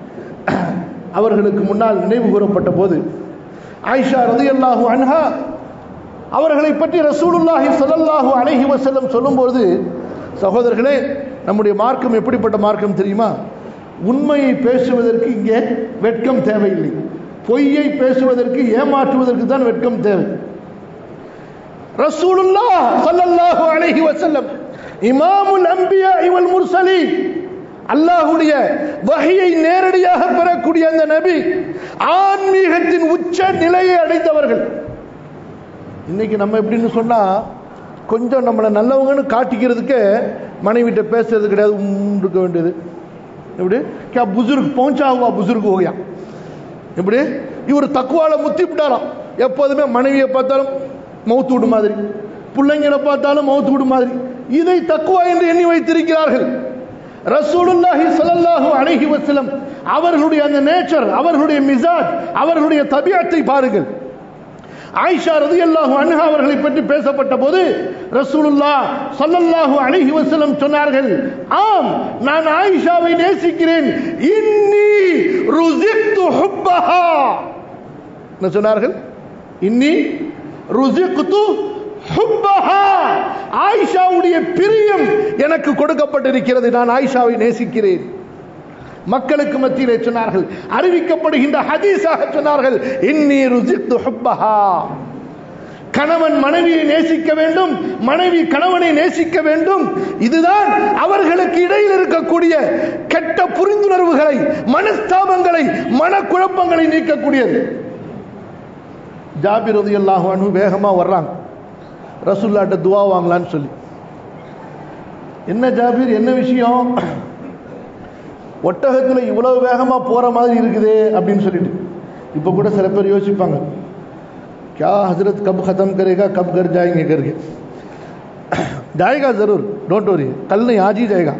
அவர்களுக்கு முன்னால் நினைவு கூறப்பட்ட போது ஆயிஷா ரதி அல்லாஹு அன்ஹா அவர்களை பற்றி ரசூலுல்லாஹி ஸல்லல்லாஹு அலைஹி வஸல்லம் சொல்லும்போது சகோதரர்களே நம்முடைய மார்க்கம் எப்படிப்பட்ட மார்க்கம் தெரியுமா உண்மையை பேசுவதற்கு இங்கே வெட்கம் தேவையில்லை பொய்யை பேசுவதற்கு ஏமாற்றுவதற்கு தான் வெட்கம் தேவை ரசூலுல்லாஹ் ஸல்லல்லாஹு அலைஹி வஸல்லம் இமாமுல் அம்பியா இவல் முர்சலி அல்லாஹுடைய வகையை நேரடியாக பெறக்கூடிய அந்த நபி ஆன்மீகத்தின் உச்ச நிலையை அடைந்தவர்கள் இன்னைக்கு நம்ம எப்படின்னு சொன்னா கொஞ்சம் நம்மளை நல்லவங்கன்னு காட்டிக்கிறதுக்கு மனைவிட்ட பேசுறது கிடையாது உம் இருக்க வேண்டியது எப்படி கே புசுருக்கு பਹੁंचा हुआ बुजुर्ग हो गया எப்படி இவர் தக்குவால முத்தி விட்டாராம் எப்போதுமே மனைவியை பார்த்தாலும் மௌத்து விடு மாதிரி பிள்ளைங்களை பார்த்தாலும் மௌத்து விடு மாதிரி இதை தக்குவா என்று எண்ணி வைத்திருக்கிறார்கள் ரசூலுல்லாஹி ஸல்லல்லாஹு அலைஹி வஸல்லம் அவர்களுடைய அந்த நேச்சர் அவர்களுடைய மிசாஜ் அவர்களுடைய தபியத்தை பாருங்கள் ஆயிஷா ரதியல்லாஹு அன்ஹா அவர்களை பற்றி பேசப்பட்ட போது ரசூலுல்லா ஸல்லல்லாஹு அலைஹி வஸல்லம் சொன்னார்கள் ஆம் நான் ஆயிஷாவை நேசிக்கிறேன் இன்னி ருசிக்து ஹுப்பஹா என்ன சொன்னார்கள் இன்னி ருசிக்து ஹுப்பஹா ஆயிஷாவுடைய பிரியம் எனக்கு கொடுக்கப்பட்டிருக்கிறது நான் ஆயிஷாவை நேசிக்கிறேன் மக்களுக்கு மத்தியிலே சொன்னார்கள் அறிவிக்கப்படுகின்ற ஹதீஸாக சொன்னார்கள் இன்னி ருசித்து ஹுப்பஹா கணவன் மனைவியை நேசிக்க வேண்டும் மனைவி கணவனை நேசிக்க வேண்டும் இதுதான் அவர்களுக்கு இடையில் இருக்கக்கூடிய கெட்ட புரிந்துணர்வுகளை மனஸ்தாபங்களை மனக்குழப்பங்களை நீக்கக்கூடியது ஜாபிர் ரலியல்லாஹு அன்ஹு வேகமா வர்றாங்க ரசூல்லாட்ட துவா வாங்கலான்னு சொல்லி என்ன ஜாபீர் என்ன விஷயம் ஒட்டகத்தில் இவ்வளவு வேகமா போற மாதிரி இருக்குதே அப்படின்னு சொல்லிட்டு இப்ப கூட சில பேர் யோசிப்பாங்க क्या हजरत कब खत्म करेगा कब घर जाएंगे करके जाएगा जरूर डोंट वरी कल नहीं आज ही जाएगा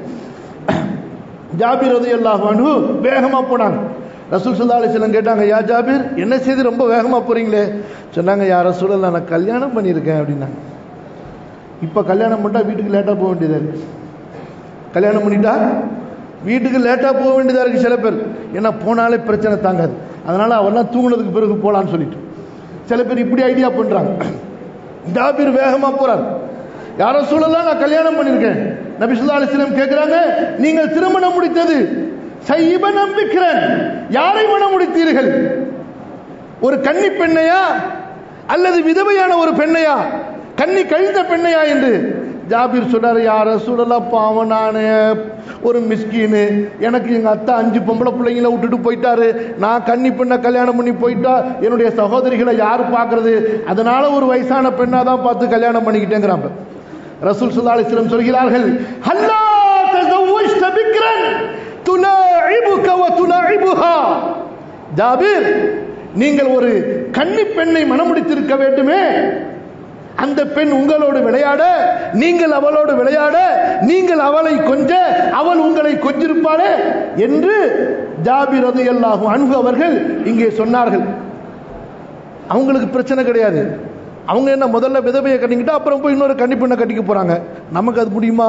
ஜாபீர் ரதி அல்லாஹ் அன்ஹு வேகமா போனாங்க ரசூல் சல்லா அலிஸ்லாம் கேட்டாங்க யா ஜாபீர் என்ன செய்து ரொம்ப வேகமா போறீங்களே சொன்னாங்க யா ரசூல் நான் கல்யாணம் பண்ணியிருக்கேன் அப்படின்னாங்க இப்ப கல்யாணம் பண்ணிட்டா வீட்டுக்கு லேட்டா போக வேண்டியதா இருக்கு கல்யாணம் பண்ணிட்டா வீட்டுக்கு லேட்டா போக வேண்டியதா இருக்கு சில பேர் ஏன்னா போனாலே பிரச்சனை தாங்காது அதனால அவெல்லாம் தூங்குனதுக்கு பிறகு போலான்னு சொல்லிட்டு சில பேர் இப்படி ஐடியா பண்றாங்க ஜாபீர் வேகமா போறார் யாரோ சூழலாம் நான் கல்யாணம் பண்ணிருக்கேன் நபி சொல்லா அலிஸ்லாம் கேட்கிறாங்க நீங்கள் திருமணம் முடித்தது சைப நம்பிக்கிறேன் யாரை மனம் முடித்தீர்கள் ஒரு கன்னி பெண்ணையா அல்லது விதவையான ஒரு பெண்ணையா கன்னி கழிந்த பெண்ணையா என்று ஜாபீர் சொன்னார் யார சூழலாம் பாவம் நானு ஒரு மிஸ்கீனு எனக்கு எங்க அத்தா அஞ்சு பொம்பளை பிள்ளைங்கள விட்டுட்டு போயிட்டாரு நான் கன்னி பெண்ணை கல்யாணம் பண்ணி போயிட்டா என்னுடைய சகோதரிகளை யார் பார்க்கறது அதனால ஒரு வயசான பெண்ணா தான் பார்த்து கல்யாணம் பண்ணிக்கிட்டேங்கிறாங்க ரசூல் சுல்லா அலிஸ்லம் சொல்கிறார்கள் ஹல்லா தஸவ்வஜ்த பிக்ரன் துலாஇபுக வ துலாஇபுஹா ஜாபீர் நீங்கள் ஒரு கன்னி பெண்ணை மணமுடித்திருக்க வேண்டுமே அந்த பெண் உங்களோடு விளையாட நீங்கள் அவளோடு விளையாட நீங்கள் அவளை கொஞ்ச அவள் உங்களை கொஞ்சிருப்பாளே என்று ஜாபிர் ரதியல்லாஹு அன்பு அவர்கள் இங்கே சொன்னார்கள் அவங்களுக்கு பிரச்சனை கிடையாது அவங்க என்ன முதல்ல விதவையை கட்டிக்கிட்டு அப்புறம் போய் இன்னொரு கன்னி பெண்ணை கட்டிக்க போறாங்க நமக்கு அது முடியுமா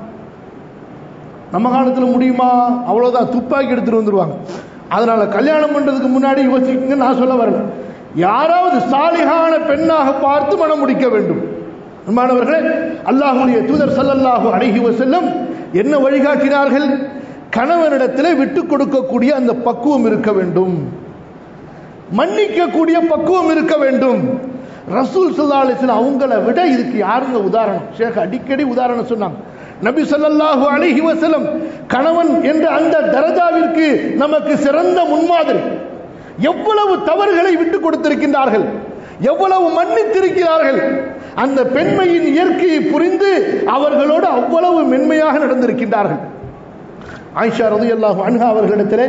நம்ம காலத்துல முடியுமா அவ்வளவுதான் துப்பாக்கி எடுத்துட்டு வந்துருவாங்க அதனால கல்யாணம் பண்றதுக்கு முன்னாடி யோசிக்குங்க நான் சொல்ல வரல யாராவது சாலிகான பெண்ணாக பார்த்து மனம் முடிக்க வேண்டும் மாணவர்களே அல்லாஹுடைய தூதர் ஸல்லல்லாஹு அலைஹி வஸல்லம் என்ன வழிகாட்டினார்கள் கணவனிடத்தில் விட்டு கொடுக்கக்கூடிய அந்த பக்குவம் இருக்க வேண்டும் மன்னிக்கக்கூடிய பக்குவம் இருக்க வேண்டும் ரசூல் சல்லா அலிஸ்லாம் அவங்கள விட இதுக்கு யாருங்க உதாரணம் ஷேக் அடிக்கடி உதாரணம் சொன்னாங்க நபி ஸல்லல்லாஹு அலைஹி வஸல்லம் கணவன் என்ற அந்த தரஜாவிற்கு நமக்கு சிறந்த முன்மாதிரி எவ்வளவு தவறுகளை விட்டு கொடுத்திருக்கின்றார்கள் எவ்வளவு மன்னித்திருக்கிறார்கள் அந்த பெண்மையின் இயற்கையை புரிந்து அவர்களோடு அவ்வளவு மென்மையாக நடந்திருக்கின்றார்கள் ஆயிஷா ரலியல்லாஹு அன்ஹா அவர்களிடத்திலே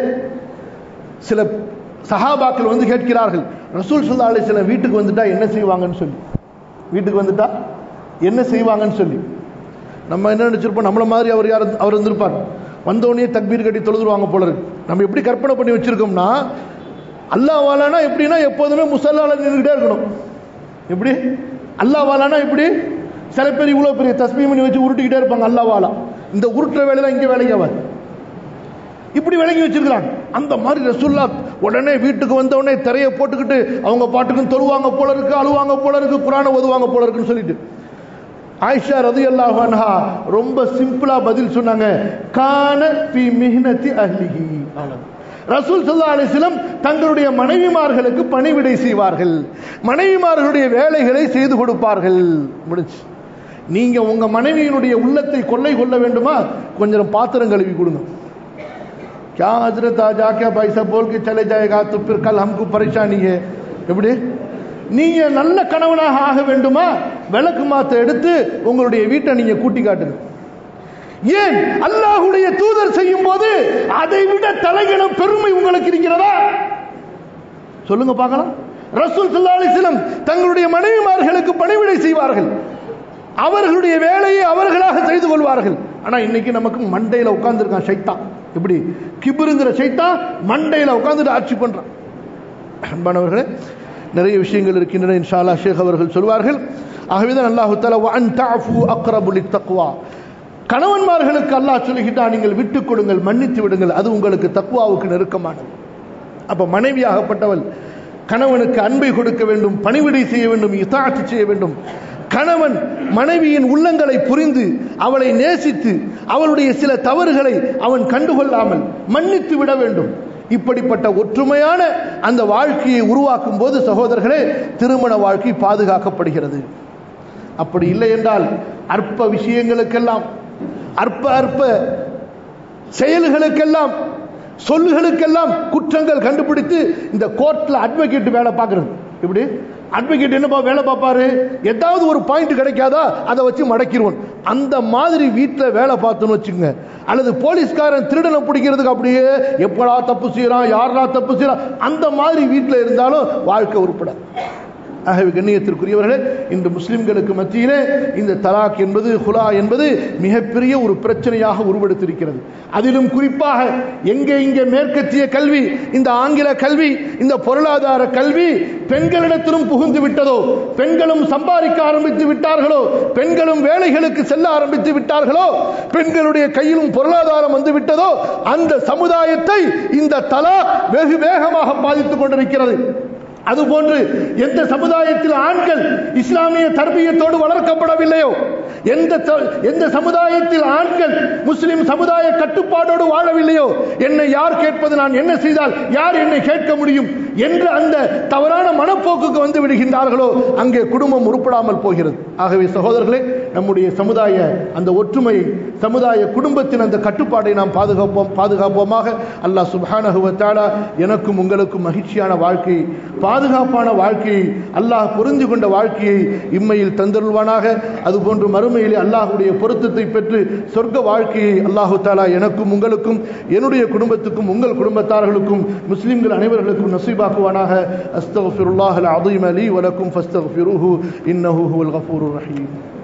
சில சஹாபாக்கள் வந்து கேட்கிறார்கள் ரசூல் ஸல்லல்லாஹு அலைஹி வஸல்லம் வீட்டுக்கு வந்துட்டா என்ன செய்வாங்கன்னு சொல்லி வீட்டுக்கு வந்துட்டா என்ன செய்வாங்கன்னு சொல்லி நம்ம என்ன நினைச்சிருப்போம் நம்மள மாதிரி அவர் யார் அவர் இருந்திருப்பார் வந்தோடனே தக்பீர் கட்டி தொழுதுருவாங்க போல இருக்கு நம்ம எப்படி கற்பனை பண்ணி வச்சிருக்கோம்னா அல்லாஹ் வாலானா எப்படின்னா எப்போதுமே முசல்லால நின்றுகிட்டே இருக்கணும் எப்படி அல்லாஹ் வாலானா எப்படி சில பேர் இவ்வளவு பெரிய தஸ்மீ பண்ணி வச்சு உருட்டிக்கிட்டே இருப்பாங்க அல்லாஹ் வாலா இந்த உருட்டுற வேலையெல்லாம் இங்க வேலைக்கு ஆகாது இப்படி விளங்கி வச்சிருக்கிறாங்க அந்த மாதிரி ரசூல்லா உடனே வீட்டுக்கு வந்த உடனே திரையை போட்டுக்கிட்டு அவங்க பாட்டுக்கும் தொழுவாங்க போல இருக்கு அழுவாங்க போல இருக்கு குரானை ஓதுவாங்க போல இருக்குன்னு சொல்லிட்டு ஆயிஷா ரதியல்லாஹு அன்ஹா ரொம்ப சிம்பிளா பதில் சொன்னாங்க கான பி மிஹ்னதி அஹ்லிஹி அவ்வளவுதான். ரசூல் ஸல்லல்லாஹு அலைஹி வஸல்லம் தங்களுடைய மனைவிமார்களுக்கு பணிவிடை செய்வார்கள் மனைவிமார்களுடைய வேலைகளை செய்து கொடுப்பார்கள் முடிச்சு நீங்க உங்க மனைவியினுடைய உள்ளத்தை கொள்ளை கொள்ள வேண்டுமா கொஞ்சம் பாத்திரம் கழுவி கொடுங்க क्या हजरत आज आके भाई साहब बोल के चले जाएगा तो फिर कल हमको परेशानी है எப்படி நீங்க நல்ல கணவனாக ஆக வேண்டுமா விளக்கு மாத்த எடுத்து உங்களுடைய வீட்டை நீங்க கூட்டி காட்டுங்க ஏன் அல்லாஹுடைய தூதர் செய்யும் போது அதை விட தலையிடம் பெருமை உங்களுக்கு இருக்கிறதா சொல்லுங்க பார்க்கலாம் ரசூல் ஸல்லல்லாஹு அலைஹி வஸல்லம் தங்களுடைய மனைவிமார்களுக்கு பணிவிடை செய்வார்கள் அவர்களுடைய வேலையை அவர்களாக செய்து கொள்வார்கள் ஆனா இன்னைக்கு நமக்கு மண்டையில உட்கார்ந்துருக்கான் சைத்தான் எப்படி கிபுருங்கிற சைத்தான் மண்டையில உட்கார்ந்துட்டு ஆட்சி பண்றான் அன்பானவர்களே நிறைய விஷயங்கள் இருக்கின்றன இன்ஷா அல்லாஹ் ஷேக் அவர்கள் சொல்வார்கள் ஆகவேதான் அல்லாஹு தஆலா வஅன் தஅஃபு அக்ரபு லித்தக்வா கணவன்மார்களுக்கு அல்லாஹ் சொல்லுகிறான் நீங்கள் விட்டுக் கொடுங்கள் மன்னித்து விடுங்கள் அது உங்களுக்கு தக்வாவுக்கு நெருக்கமானது அப்ப மனைவியாகப்பட்டவள் கணவனுக்கு அன்பை கொடுக்க வேண்டும் பணிவிடை செய்ய வேண்டும் இதாட்சி செய்ய வேண்டும் கணவன் மனைவியின் உள்ளங்களை புரிந்து அவளை நேசித்து அவளுடைய சில தவறுகளை அவன் கண்டுகொள்ளாமல் மன்னித்து விட வேண்டும் இப்படிப்பட்ட ஒற்றுமையான அந்த வாழ்க்கையை உருவாக்கும் போது சகோதரர்களே திருமண வாழ்க்கை பாதுகாக்கப்படுகிறது அப்படி இல்லை என்றால் அற்ப விஷயங்களுக்கெல்லாம் அற்ப அற்ப செயல்களுக்கெல்லாம் சொல்லுகளுக்கெல்லாம் குற்றங்கள் கண்டுபிடித்து இந்த கோர்ட்ல அட்வொகேட் வேலை பார்க்கறது இப்படி அட்வொகேட் என்னப்பா வேலை பார்ப்பாரு ஏதாவது ஒரு பாயிண்ட் கிடைக்காதா அதை வச்சு மடக்கிடுவோம் அந்த மாதிரி வீட்டில் வேலை பார்த்தோன்னு வச்சுங்க அல்லது போலீஸ்காரன் திருடனை பிடிக்கிறதுக்கு அப்படியே எப்படா தப்பு செய்யறான் யாரா தப்பு செய்யறான் அந்த மாதிரி வீட்டில் இருந்தாலும் வாழ்க்கை உருப்பட ஆகவே கண்ணியத்திற்குரியவர்களே இன்று முஸ்லிம்களுக்கு மத்தியிலே இந்த தலாக் என்பது ஹுலா என்பது மிகப்பெரிய ஒரு பிரச்சனையாக உருவெடுத்திருக்கிறது அதிலும் குறிப்பாக எங்கே இங்கே மேற்கத்திய கல்வி இந்த ஆங்கில கல்வி இந்த பொருளாதார கல்வி பெண்களிடத்திலும் புகுந்து விட்டதோ பெண்களும் சம்பாதிக்க ஆரம்பித்து விட்டார்களோ பெண்களும் வேலைகளுக்கு செல்ல ஆரம்பித்து விட்டார்களோ பெண்களுடைய கையிலும் பொருளாதாரம் வந்து விட்டதோ அந்த சமுதாயத்தை இந்த தலா வெகு வேகமாக பாதித்துக் கொண்டிருக்கிறது அதுபோன்று எந்த சமுதாயத்தில் ஆண்கள் இஸ்லாமிய தர்பியத்தோடு வளர்க்கப்படவில்லையோ எந்த ச- எந்த சமுதாயத்தில் ஆண்கள் முஸ்லிம் சமுதாய கட்டுப்பாடோடு வாழவில்லையோ என்னை யார் கேட்பது நான் என்ன செய்தால் யார் என்னை கேட்க முடியும் என்று அந்த தவறான மனப்போக்குக்கு வந்து விடுகின்றார்களோ அங்கே குடும்பம் உருப்படாமல் போகிறது ஆகவே சகோதரர்களே நம்முடைய சமுதாய அந்த ஒற்றுமையை சமுதாய குடும்பத்தின் அந்த கட்டுப்பாடை நாம் பாதுகாப்போம் பாதுகாப்போமாக அல்லாஹ் சுப்ஹானஹு வ தஆலா எனக்கும் உங்களுக்கும் மகிழ்ச்சியான வாழ்க்கையை பாதுகாப்பான வாழ்க்கையை அல்லாஹ் புரிந்து கொண்ட வாழ்க்கையை இம்மையில் தந்தருள்வானாக அதுபோன்று மறுமையிலே அல்லாஹ்வுடைய பொருத்தத்தை பெற்று சொர்க்க வாழ்க்கையை அல்லாஹு தாலா எனக்கும் உங்களுக்கும் என்னுடைய குடும்பத்துக்கும் உங்கள் குடும்பத்தார்களுக்கும் முஸ்லிம்கள் அனைவர்களுக்கும் நசீபாக்குவானாக அஸ்தக்ஃபிருல்லாஹல் அஸீம் லீ வலக்கும் ஃபஸ்தக்ஃபிருஹு இன்னஹு ஹுவல் கஃபூருர் ரஹீம்